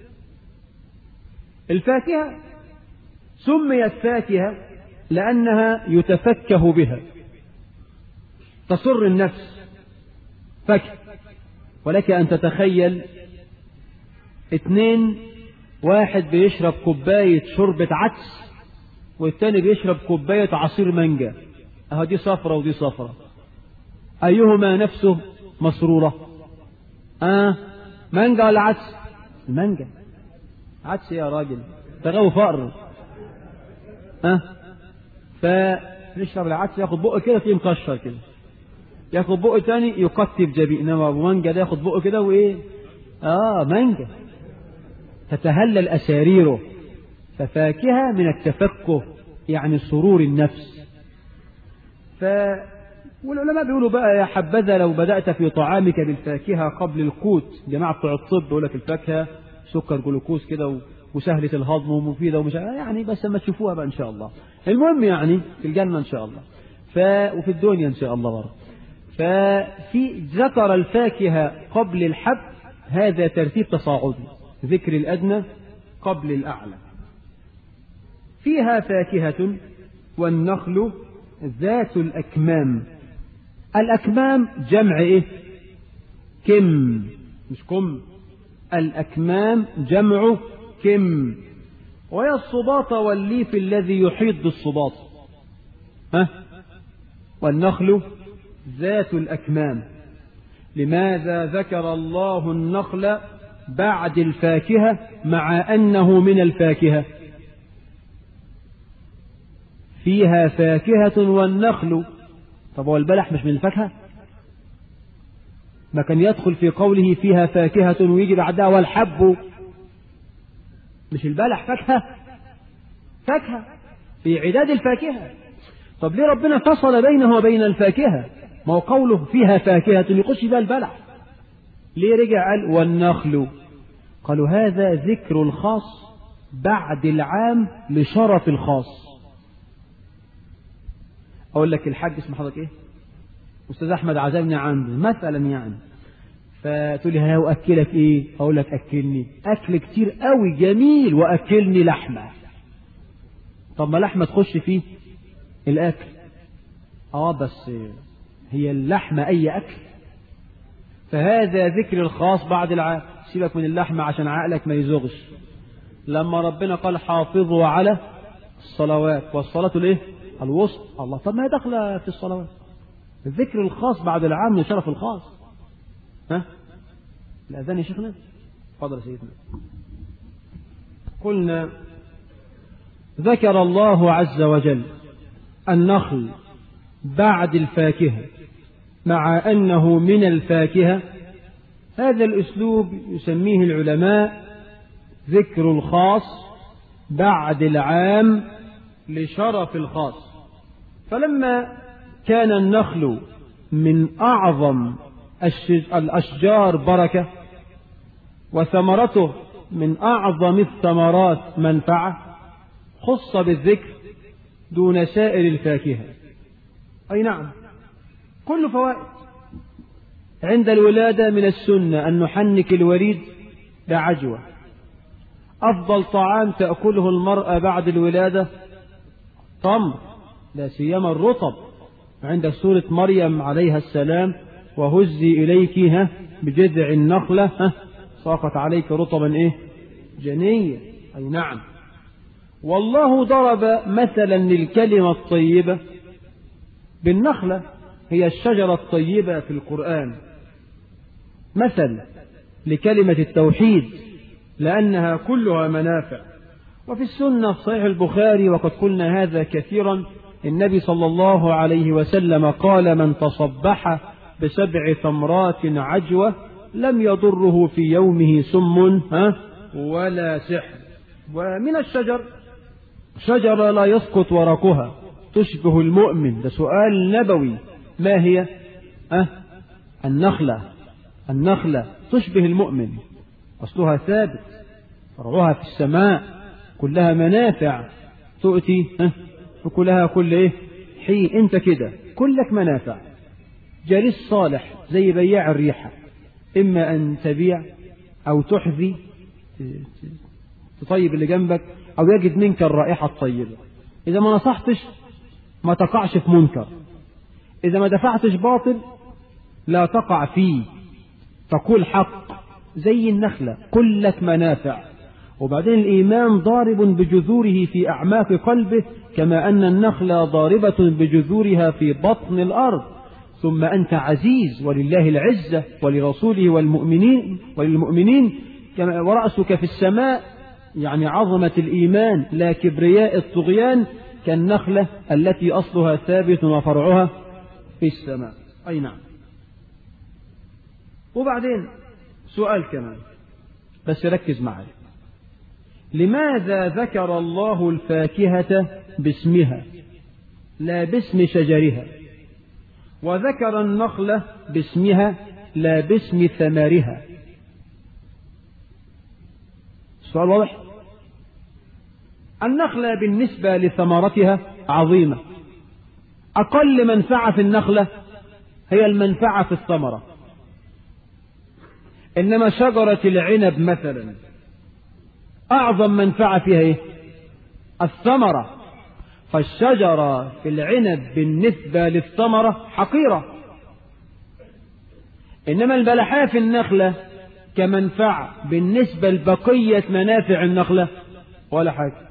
الفاكهة سميت فاكهة لأنها يتفكه بها تسر النفس فاكهة ولك أن تتخيل اثنين واحد بيشرب كوباية شوربة عدس والتاني بيشرب كوباية عصير مانجا اهو دي صفرة ودي صفرة أيهما نفسه مسرورة آه مانجا ولا عدس المانجا عدس يا راجل تغاو فقر ها أه؟ فنشرب العدس ياخد بقه كده فيه مكشر كده ياخد بقه تاني يقطب جبين انما ابو مانجا ده ياخد بقه كده وايه اه مانجا تتهلل اساريره ففاكهه من التفكه يعني سرور النفس ف والعلماء بيقولوا بقى يا حبذا لو بدأت في طعامك بالفاكهة قبل القوت جماعة بتوع الطب يقول لك الفاكهة سكر جلوكوز كده وسهلة الهضم ومفيدة ومش يعني بس لما تشوفوها بقى إن شاء الله المهم يعني في الجنة إن شاء الله ف وفي الدنيا إن شاء الله برضه ففي ذكر الفاكهة قبل الحب هذا ترتيب تصاعدي ذكر الأدنى قبل الأعلى فيها فاكهة والنخل ذات الأكمام الأكمام جمع إيه كم مش كم الأكمام جمع كم وهي الصباط والليف الذي يحيط بالصباط ها والنخل ذات الأكمام لماذا ذكر الله النخل بعد الفاكهة مع أنه من الفاكهة فيها فاكهة والنخل طب هو البلح مش من الفاكهة ما كان يدخل في قوله فيها فاكهة ويجي بعدها والحب مش البلح فاكهة فاكهة في عداد الفاكهة طب ليه ربنا فصل بينه وبين الفاكهة ما هو قوله فيها فاكهة يخش بها البلح ليه رجع قال والنخل قالوا هذا ذكر الخاص بعد العام لشرف الخاص اقول لك الحاج اسم حضرتك ايه استاذ احمد عزمني عنده مثلا يعني فتقول لي ها واكلك ايه اقول لك اكلني اكل كتير قوي جميل واكلني لحمه طب ما لحمه تخش فيه الاكل اه بس هي اللحمه اي اكل فهذا ذكر الخاص بعد العام سيبك من اللحمه عشان عقلك ما يزغش لما ربنا قال حافظوا على الصلوات والصلاه الايه الوسط الله طب ما هي داخله في الصلوات الذكر الخاص بعد العام من شرف الخاص ها الأذان يا شيخنا فضل يا سيدنا قلنا ذكر الله عز وجل النخل بعد الفاكهة مع أنه من الفاكهة هذا الأسلوب يسميه العلماء ذكر الخاص بعد العام لشرف الخاص فلما كان النخل من أعظم الأشجار بركة وثمرته من أعظم الثمرات منفعة خص بالذكر دون سائر الفاكهة أي نعم كل فوائد عند الولادة من السنة أن نحنك الوريد بعجوة أفضل طعام تأكله المرأة بعد الولادة تمر لا سيما الرطب عند سورة مريم عليها السلام وهزي إليك ها بجذع النخلة ها ساقط عليك رطبا إيه جنية أي نعم والله ضرب مثلا للكلمة الطيبة بالنخلة هي الشجرة الطيبة في القرآن مثل لكلمة التوحيد لأنها كلها منافع وفي السنة في صحيح البخاري وقد قلنا هذا كثيرا النبي صلى الله عليه وسلم قال من تصبح بسبع ثمرات عجوة لم يضره في يومه سم ها ولا سحر ومن الشجر شجرة لا يسقط ورقها تشبه المؤمن ده سؤال نبوي ما هي أه؟ النخلة النخلة تشبه المؤمن أصلها ثابت فرعها في السماء كلها منافع تؤتي أه؟ وكلها كل إيه حين أنت كده كلك منافع جليس صالح زي بياع الريحة إما أن تبيع أو تحذي تطيب اللي جنبك أو يجد منك الرائحة الطيبة إذا ما نصحتش ما تقعش في منكر إذا ما دفعتش باطل لا تقع فيه تقول حق زي النخلة كلك منافع وبعدين الإيمان ضارب بجذوره في أعماق قلبه كما أن النخلة ضاربة بجذورها في بطن الأرض ثم أنت عزيز ولله العزة ولرسوله والمؤمنين وللمؤمنين كما ورأسك في السماء يعني عظمة الإيمان لا كبرياء الطغيان كالنخلة التي أصلها ثابت وفرعها في السماء أي نعم وبعدين سؤال كمان بس ركز معي لماذا ذكر الله الفاكهة باسمها لا باسم شجرها وذكر النخلة باسمها لا باسم ثمارها السؤال واضح النخلة بالنسبة لثمرتها عظيمة أقل منفعة في النخلة هي المنفعة في الثمرة إنما شجرة العنب مثلا أعظم منفعة فيها إيه؟ الثمرة فالشجرة في العنب بالنسبة للثمرة حقيرة إنما البلحاء في النخلة كمنفعة بالنسبة لبقية منافع النخلة ولا حاجة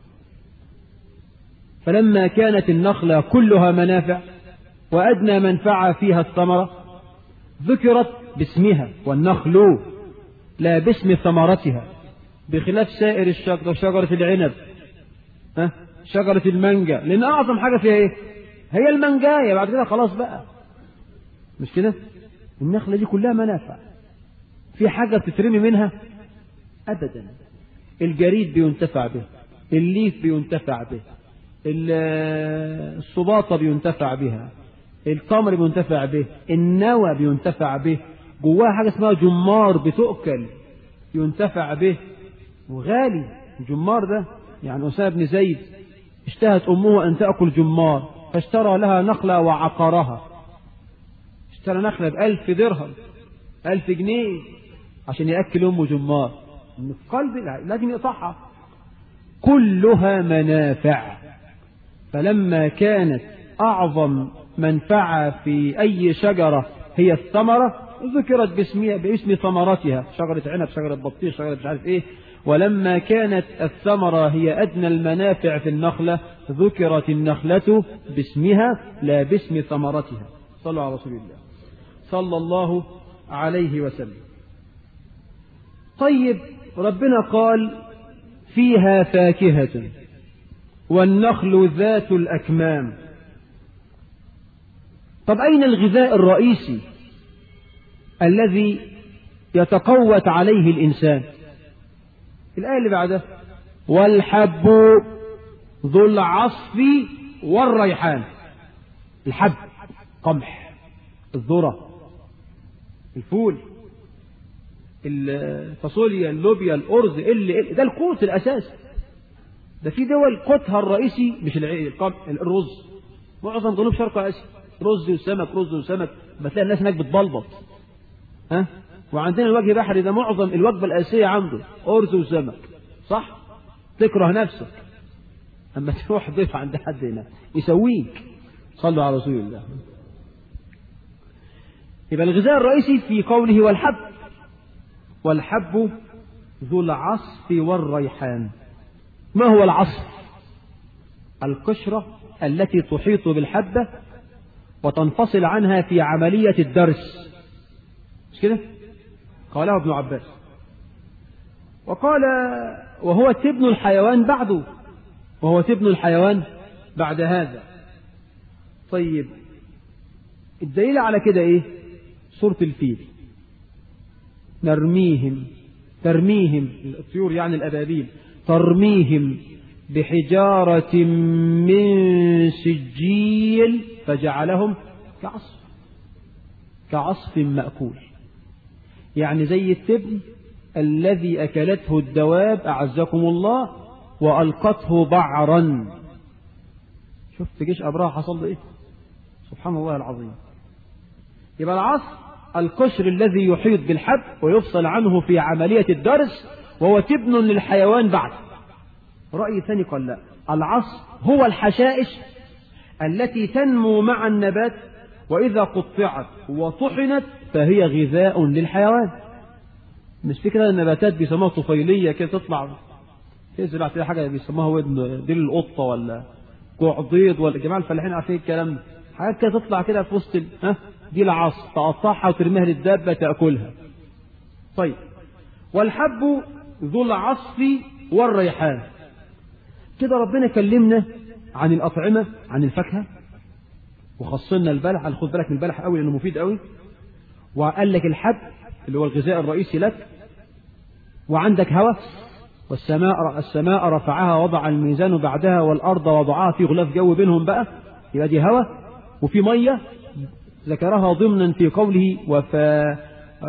فلما كانت النخلة كلها منافع وأدنى منفعة فيها الثمرة ذكرت باسمها والنخل لا باسم ثمرتها بخلاف سائر الشجر شجرة العنب ها شجرة المانجا لأن أعظم حاجة فيها إيه هي المانجاية بعد كده خلاص بقى مش كده النخلة دي كلها منافع في حاجة بتترمي منها أبدا الجريد بينتفع به الليف بينتفع به الصباطة بينتفع بها التمر بينتفع به النوى بينتفع به جواها حاجة اسمها جمار بتؤكل ينتفع به وغالي الجمار ده يعني أسامة بن زيد اشتهت أمه أن تأكل جمار فاشترى لها نخلة وعقرها اشترى نخلة بألف درهم ألف جنيه عشان يأكل أمه جمار من قلب لازم يقطعها كلها منافع فلما كانت أعظم منفعة في أي شجرة هي الثمرة ذكرت باسمها باسم ثمرتها شجرة عنب شجرة بطيخ شجرة مش عارف ايه ولما كانت الثمرة هي أدنى المنافع في النخلة ذكرت النخلة باسمها لا باسم ثمرتها صلوا على رسول الله صلى الله عليه وسلم طيب ربنا قال فيها فاكهة والنخل ذات الأكمام طب أين الغذاء الرئيسي الذي يتقوت عليه الإنسان الآية اللي بعدها والحب ذو العصف والريحان الحب قمح الذرة الفول الفاصوليا اللوبيا الأرز اللي ده القوت الأساسي ده في دول قوتها الرئيسي مش الرز معظم جنوب شرق آسيا رز وسمك رز وسمك بتلاقي الناس هناك بتبلبط ها وعندنا الوجه بحري ده معظم الوجبة الأساسية عنده أرز وسمك صح تكره نفسك أما تروح ضيف عند حد هنا يسويك صلوا على رسول الله يبقى الغذاء الرئيسي في قوله والحب والحب ذو العصف والريحان ما هو العصف القشرة التي تحيط بالحبة وتنفصل عنها في عملية الدرس مش كده قاله ابن عباس وقال وهو تبن الحيوان بعده وهو تبن الحيوان بعد هذا طيب الدليل على كده ايه سورة الفيل نرميهم ترميهم الطيور يعني الأبابيل ترميهم بحجارة من سجيل فجعلهم كعصف كعصف مأكول يعني زي التبن الذي أكلته الدواب أعزكم الله وألقته بعرا شفت جيش أبراه حصل له إيه سبحان الله العظيم يبقى العصف القشر الذي يحيط بالحب ويفصل عنه في عملية الدرس وهو تبن للحيوان بعد رأي ثاني قال لا العصف هو الحشائش التي تنمو مع النبات وإذا قطعت وطحنت فهي غذاء للحيوان مش في كده النباتات بيسموها طفيلية كده تطلع تزرع فيها حاجة بيسموها ودن ديل القطة ولا قعضيض ولا جماعة الفلاحين عارفين الكلام ده حاجات كده تطلع كده في وسط ها دي العصف تقطعها وترميها للدابة تأكلها طيب والحب ذو العصف والريحان كده ربنا كلمنا عن الأطعمة عن الفاكهة وخصنا البلح خد بالك من البلح قوي لأنه مفيد قوي وقال لك الحب اللي هو الغذاء الرئيسي لك وعندك هواء والسماء السماء رفعها وضع الميزان بعدها والأرض وضعها في غلاف جو بينهم بقى يبقى دي هواء وفي مية ذكرها ضمنا في قوله وفا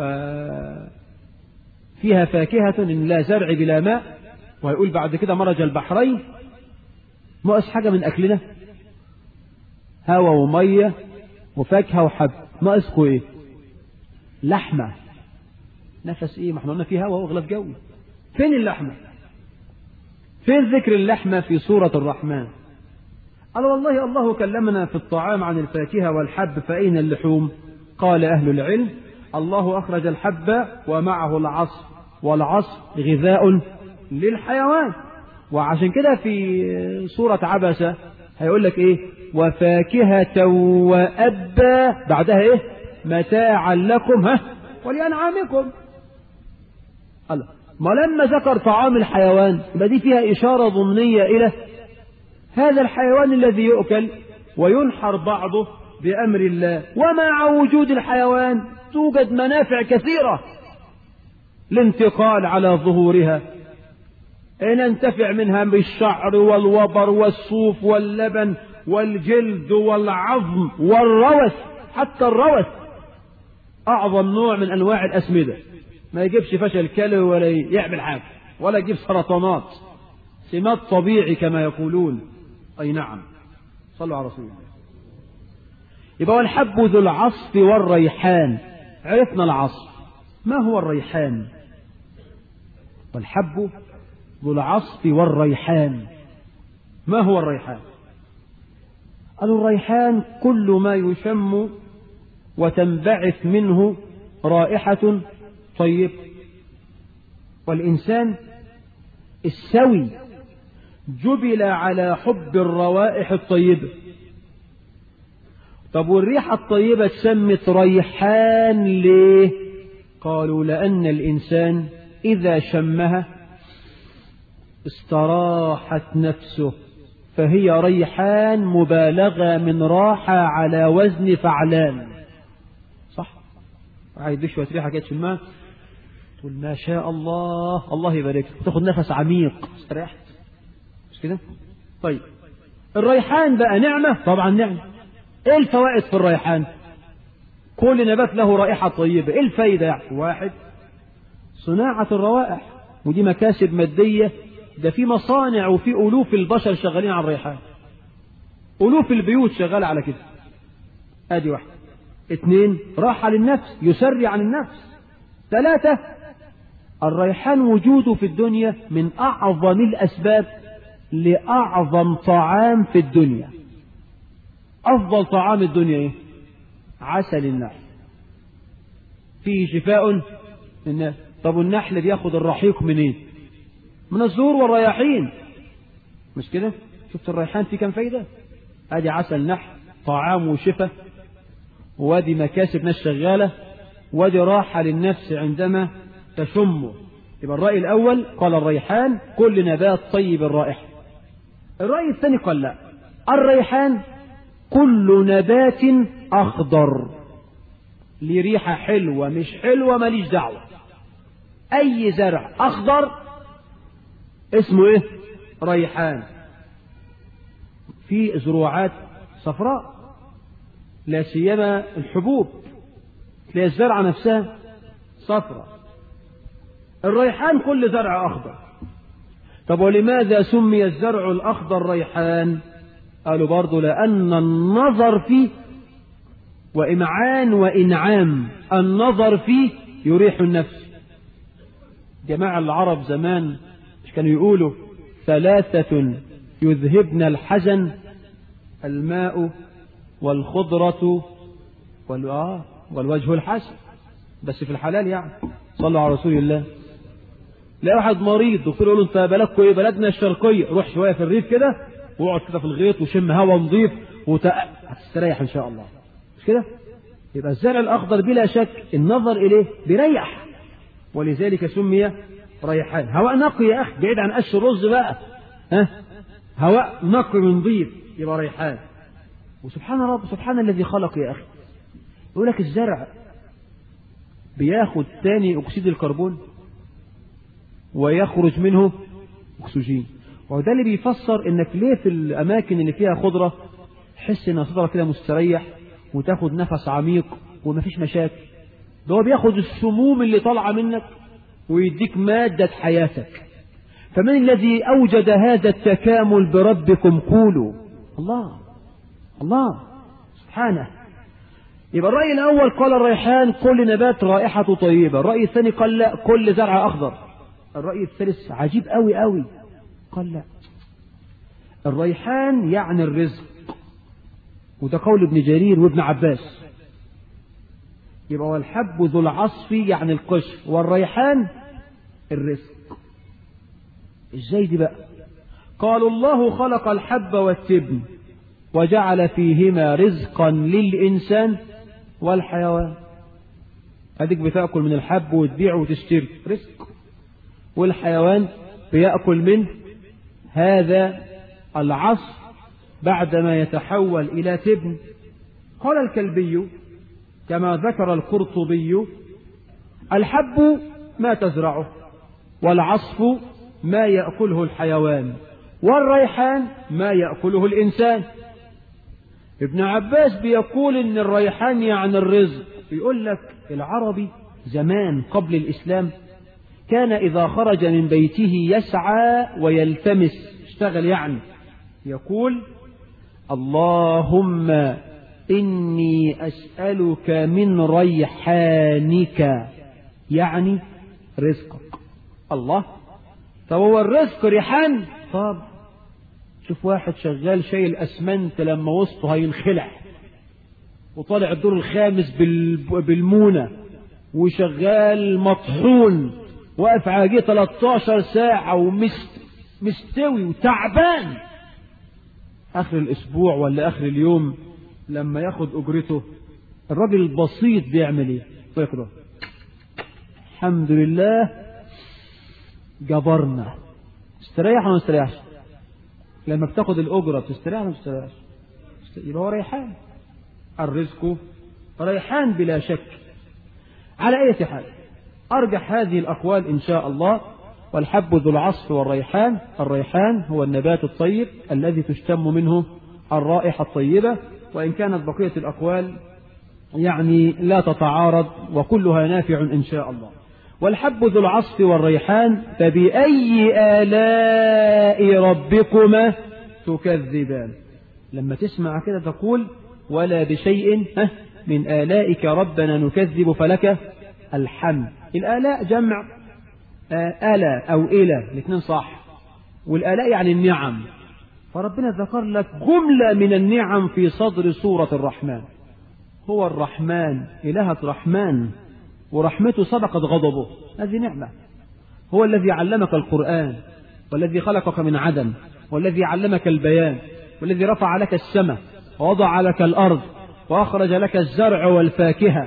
فيها فاكهة إن لا زرع بلا ماء ويقول بعد كده مرج البحرين ناقص حاجة من أكلنا هوا ومية وفاكهة وحب ناقصكوا إيه لحمة نفس إيه ما احنا قلنا فيه هوا وغلاف جوي فين اللحمة فين ذكر اللحمة في سورة الرحمن قال والله الله كلمنا في الطعام عن الفاكهة والحب فأين اللحوم قال أهل العلم الله أخرج الحب ومعه العصف والعصف غذاء للحيوان وعشان كده في سورة عبسة هيقول لك ايه وفاكهة وأبا بعدها ايه متاعا لكم ها ولأنعامكم الله ما لما ذكر طعام الحيوان يبقى دي فيها إشارة ضمنية إلى هذا الحيوان الذي يؤكل وينحر بعضه بأمر الله ومع وجود الحيوان توجد منافع كثيرة الانتقال على ظهورها ننتفع منها بالشعر والوبر والصوف واللبن والجلد والعظم والروث حتى الروث أعظم نوع من أنواع الأسمدة ما يجيبش فشل كلوي ولا يعمل حاجة ولا يجيب سرطانات سمات طبيعي كما يقولون أي نعم صلوا على رسول الله يبقى والحب ذو العصف والريحان عرفنا العصف ما هو الريحان والحب ذو العصف والريحان ما هو الريحان قالوا الريحان كل ما يشم وتنبعث منه رائحة طيبة والإنسان السوي جبل على حب الروائح الطيبة طب والريحة الطيبة تسمت ريحان ليه قالوا لأن الإنسان إذا شمها استراحت نفسه فهي ريحان مبالغة من راحة على وزن فعلان صح عايز شوية ريحة كده تشمها تقول ما شاء الله الله يبارك تاخد نفس عميق استريحت مش كده طيب الريحان بقى نعمة طبعا نعمة ايه الفوائد في الريحان كل نبات له رائحة طيبة ايه الفايدة يعني واحد صناعة الروائح ودي مكاسب مادية ده في مصانع وفي ألوف البشر شغالين على الريحان ألوف البيوت شغالة على كده ادي واحد اثنين راحة للنفس يسري عن النفس ثلاثة الريحان وجوده في الدنيا من أعظم الأسباب لأعظم طعام في الدنيا أفضل طعام الدنيا إيه؟ عسل النحل فيه شفاء للناس طب النحل بياخد الرحيق منين إيه؟ من الزهور والرياحين مش كده شفت الريحان فيه كم فايدة ادي عسل نحل طعام وشفاء وادي مكاسب ناس شغالة وادي راحة للنفس عندما تشمه يبقى الرأي الأول قال الريحان كل نبات طيب الرائحة الرأي الثاني قال لا الريحان كل نبات أخضر ليه ريحة حلوة مش حلوة ماليش دعوة أي زرع أخضر اسمه إيه ريحان في زروعات صفراء لا سيما الحبوب تلاقي الزرعة نفسها صفراء الريحان كل زرع أخضر طب ولماذا سمي الزرع الأخضر ريحان قالوا برضو لأن النظر فيه وإمعان وإنعام النظر فيه يريح النفس جماعة العرب زمان مش كانوا يقولوا ثلاثة يذهبن الحزن الماء والخضرة وال... والوجه الحسن بس في الحلال يعني صلوا على رسول الله لا واحد مريض دكتور يقول له انت بلدكم ايه بلدنا الشرقيه روح شويه في الريف كده واقعد كده في الغيط وشم هوا نظيف وت... هتستريح ان شاء الله مش كده يبقى الزرع الاخضر بلا شك النظر اليه بيريح ولذلك سمي ريحان هواء نقي يا اخي بعيد عن قش الرز بقى ها هواء نقي نظيف يبقى ريحان وسبحان رب سبحان الذي خلق يا اخي يقول لك الزرع بياخد ثاني اكسيد الكربون ويخرج منه اكسجين وده اللي بيفسر انك ليه في الاماكن اللي فيها خضره تحس ان صدرك كده مستريح وتاخد نفس عميق ومفيش مشاكل ده هو بياخد السموم اللي طالعه منك ويديك ماده حياتك فمن الذي اوجد هذا التكامل بربكم قولوا الله الله سبحانه يبقى الرأي الأول قال الريحان كل نبات رائحته طيبة الرأي الثاني قال لا كل زرع أخضر الرأي الثالث عجيب قوي قوي قال لا الريحان يعني الرزق وده قول ابن جرير وابن عباس يبقى والحب ذو العصف يعني القشر والريحان الرزق ازاي دي بقى قالوا الله خلق الحب والتبن وجعل فيهما رزقا للإنسان والحيوان هديك بتأكل من الحب وتبيع وتشتري رزق والحيوان بيأكل منه هذا العصف بعدما يتحول إلى تبن قال الكلبي كما ذكر القرطبي الحب ما تزرعه والعصف ما يأكله الحيوان والريحان ما يأكله الإنسان ابن عباس بيقول ان الريحان يعني الرزق بيقول لك العربي زمان قبل الإسلام كان إذا خرج من بيته يسعى ويلتمس اشتغل يعني يقول اللهم إني أسألك من ريحانك يعني رزقك الله طب هو الرزق ريحان طب شوف واحد شغال شايل أسمنت لما وسطه هينخلع وطالع الدور الخامس بالمونة وشغال مطحون واقف عاجيه 13 ساعة ومستوي وتعبان آخر الأسبوع ولا آخر اليوم لما ياخد أجرته الراجل البسيط بيعمل إيه؟ فكره الحمد لله جبرنا استريح ولا ما استريحش؟ لما بتاخد الأجرة بتستريح ولا ما بتستريحش؟ يبقى هو ريحان الرزق ريحان بلا شك على أي حال أرجح هذه الأقوال إن شاء الله والحب ذو العصف والريحان الريحان هو النبات الطيب الذي تشتم منه الرائحة الطيبة وإن كانت بقية الأقوال يعني لا تتعارض وكلها نافع إن شاء الله والحب ذو العصف والريحان فبأي آلاء ربكما تكذبان لما تسمع كده تقول ولا بشيء من آلائك ربنا نكذب فلك الحمد الآلاء جمع آلا أو إلى الاثنين صح والآلاء يعني النعم فربنا ذكر لك جملة من النعم في صدر سورة الرحمن هو الرحمن إلهة رحمن ورحمته سبقت غضبه هذه نعمة هو الذي علمك القرآن والذي خلقك من عدم والذي علمك البيان والذي رفع لك السماء ووضع لك الأرض وأخرج لك الزرع والفاكهة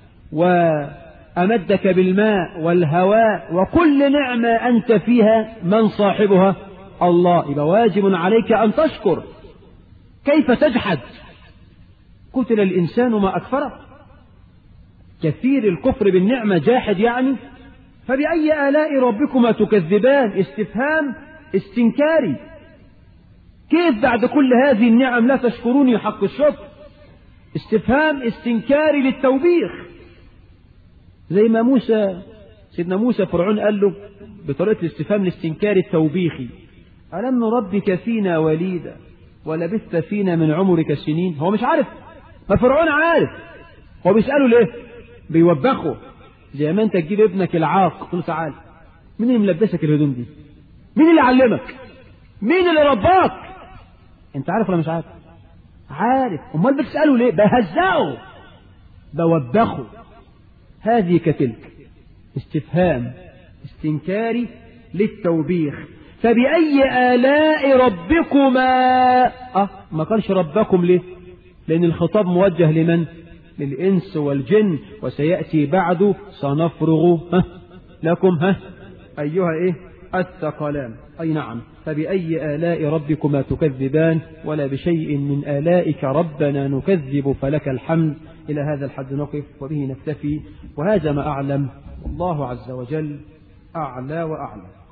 وأمدك بالماء والهواء وكل نعمة أنت فيها من صاحبها الله يبقى واجب عليك أن تشكر كيف تجحد قتل الإنسان ما أكفره كثير الكفر بالنعمة جاحد يعني فبأي آلاء ربكما تكذبان استفهام استنكاري كيف بعد كل هذه النعم لا تشكروني حق الشكر استفهام استنكاري للتوبيخ زي ما موسى سيدنا موسى فرعون قال له بطريقة الاستفهام الاستنكاري التوبيخي ألم نربك فينا وليدا ولبثت فينا من عمرك سنين هو مش عارف ما فرعون عارف هو بيسأله ليه بيوبخه زي ما انت تجيب ابنك العاق تقول له تعالى مين اللي ملبسك الهدوم دي مين اللي علمك مين اللي رباك انت عارف ولا مش عارف عارف امال بتساله ليه بهزقه بوبخه هذه كتلك استفهام استنكاري للتوبيخ فبأي آلاء ربكما أه ما قالش ربكم ليه لأن الخطاب موجه لمن للإنس والجن وسيأتي بعد سنفرغ ها لكم ها أيها إيه الثقلان أي نعم فبأي آلاء ربكما تكذبان ولا بشيء من آلائك ربنا نكذب فلك الحمد إلى هذا الحد نقف وبه نكتفي وهذا ما أعلم والله عز وجل أعلى وأعلم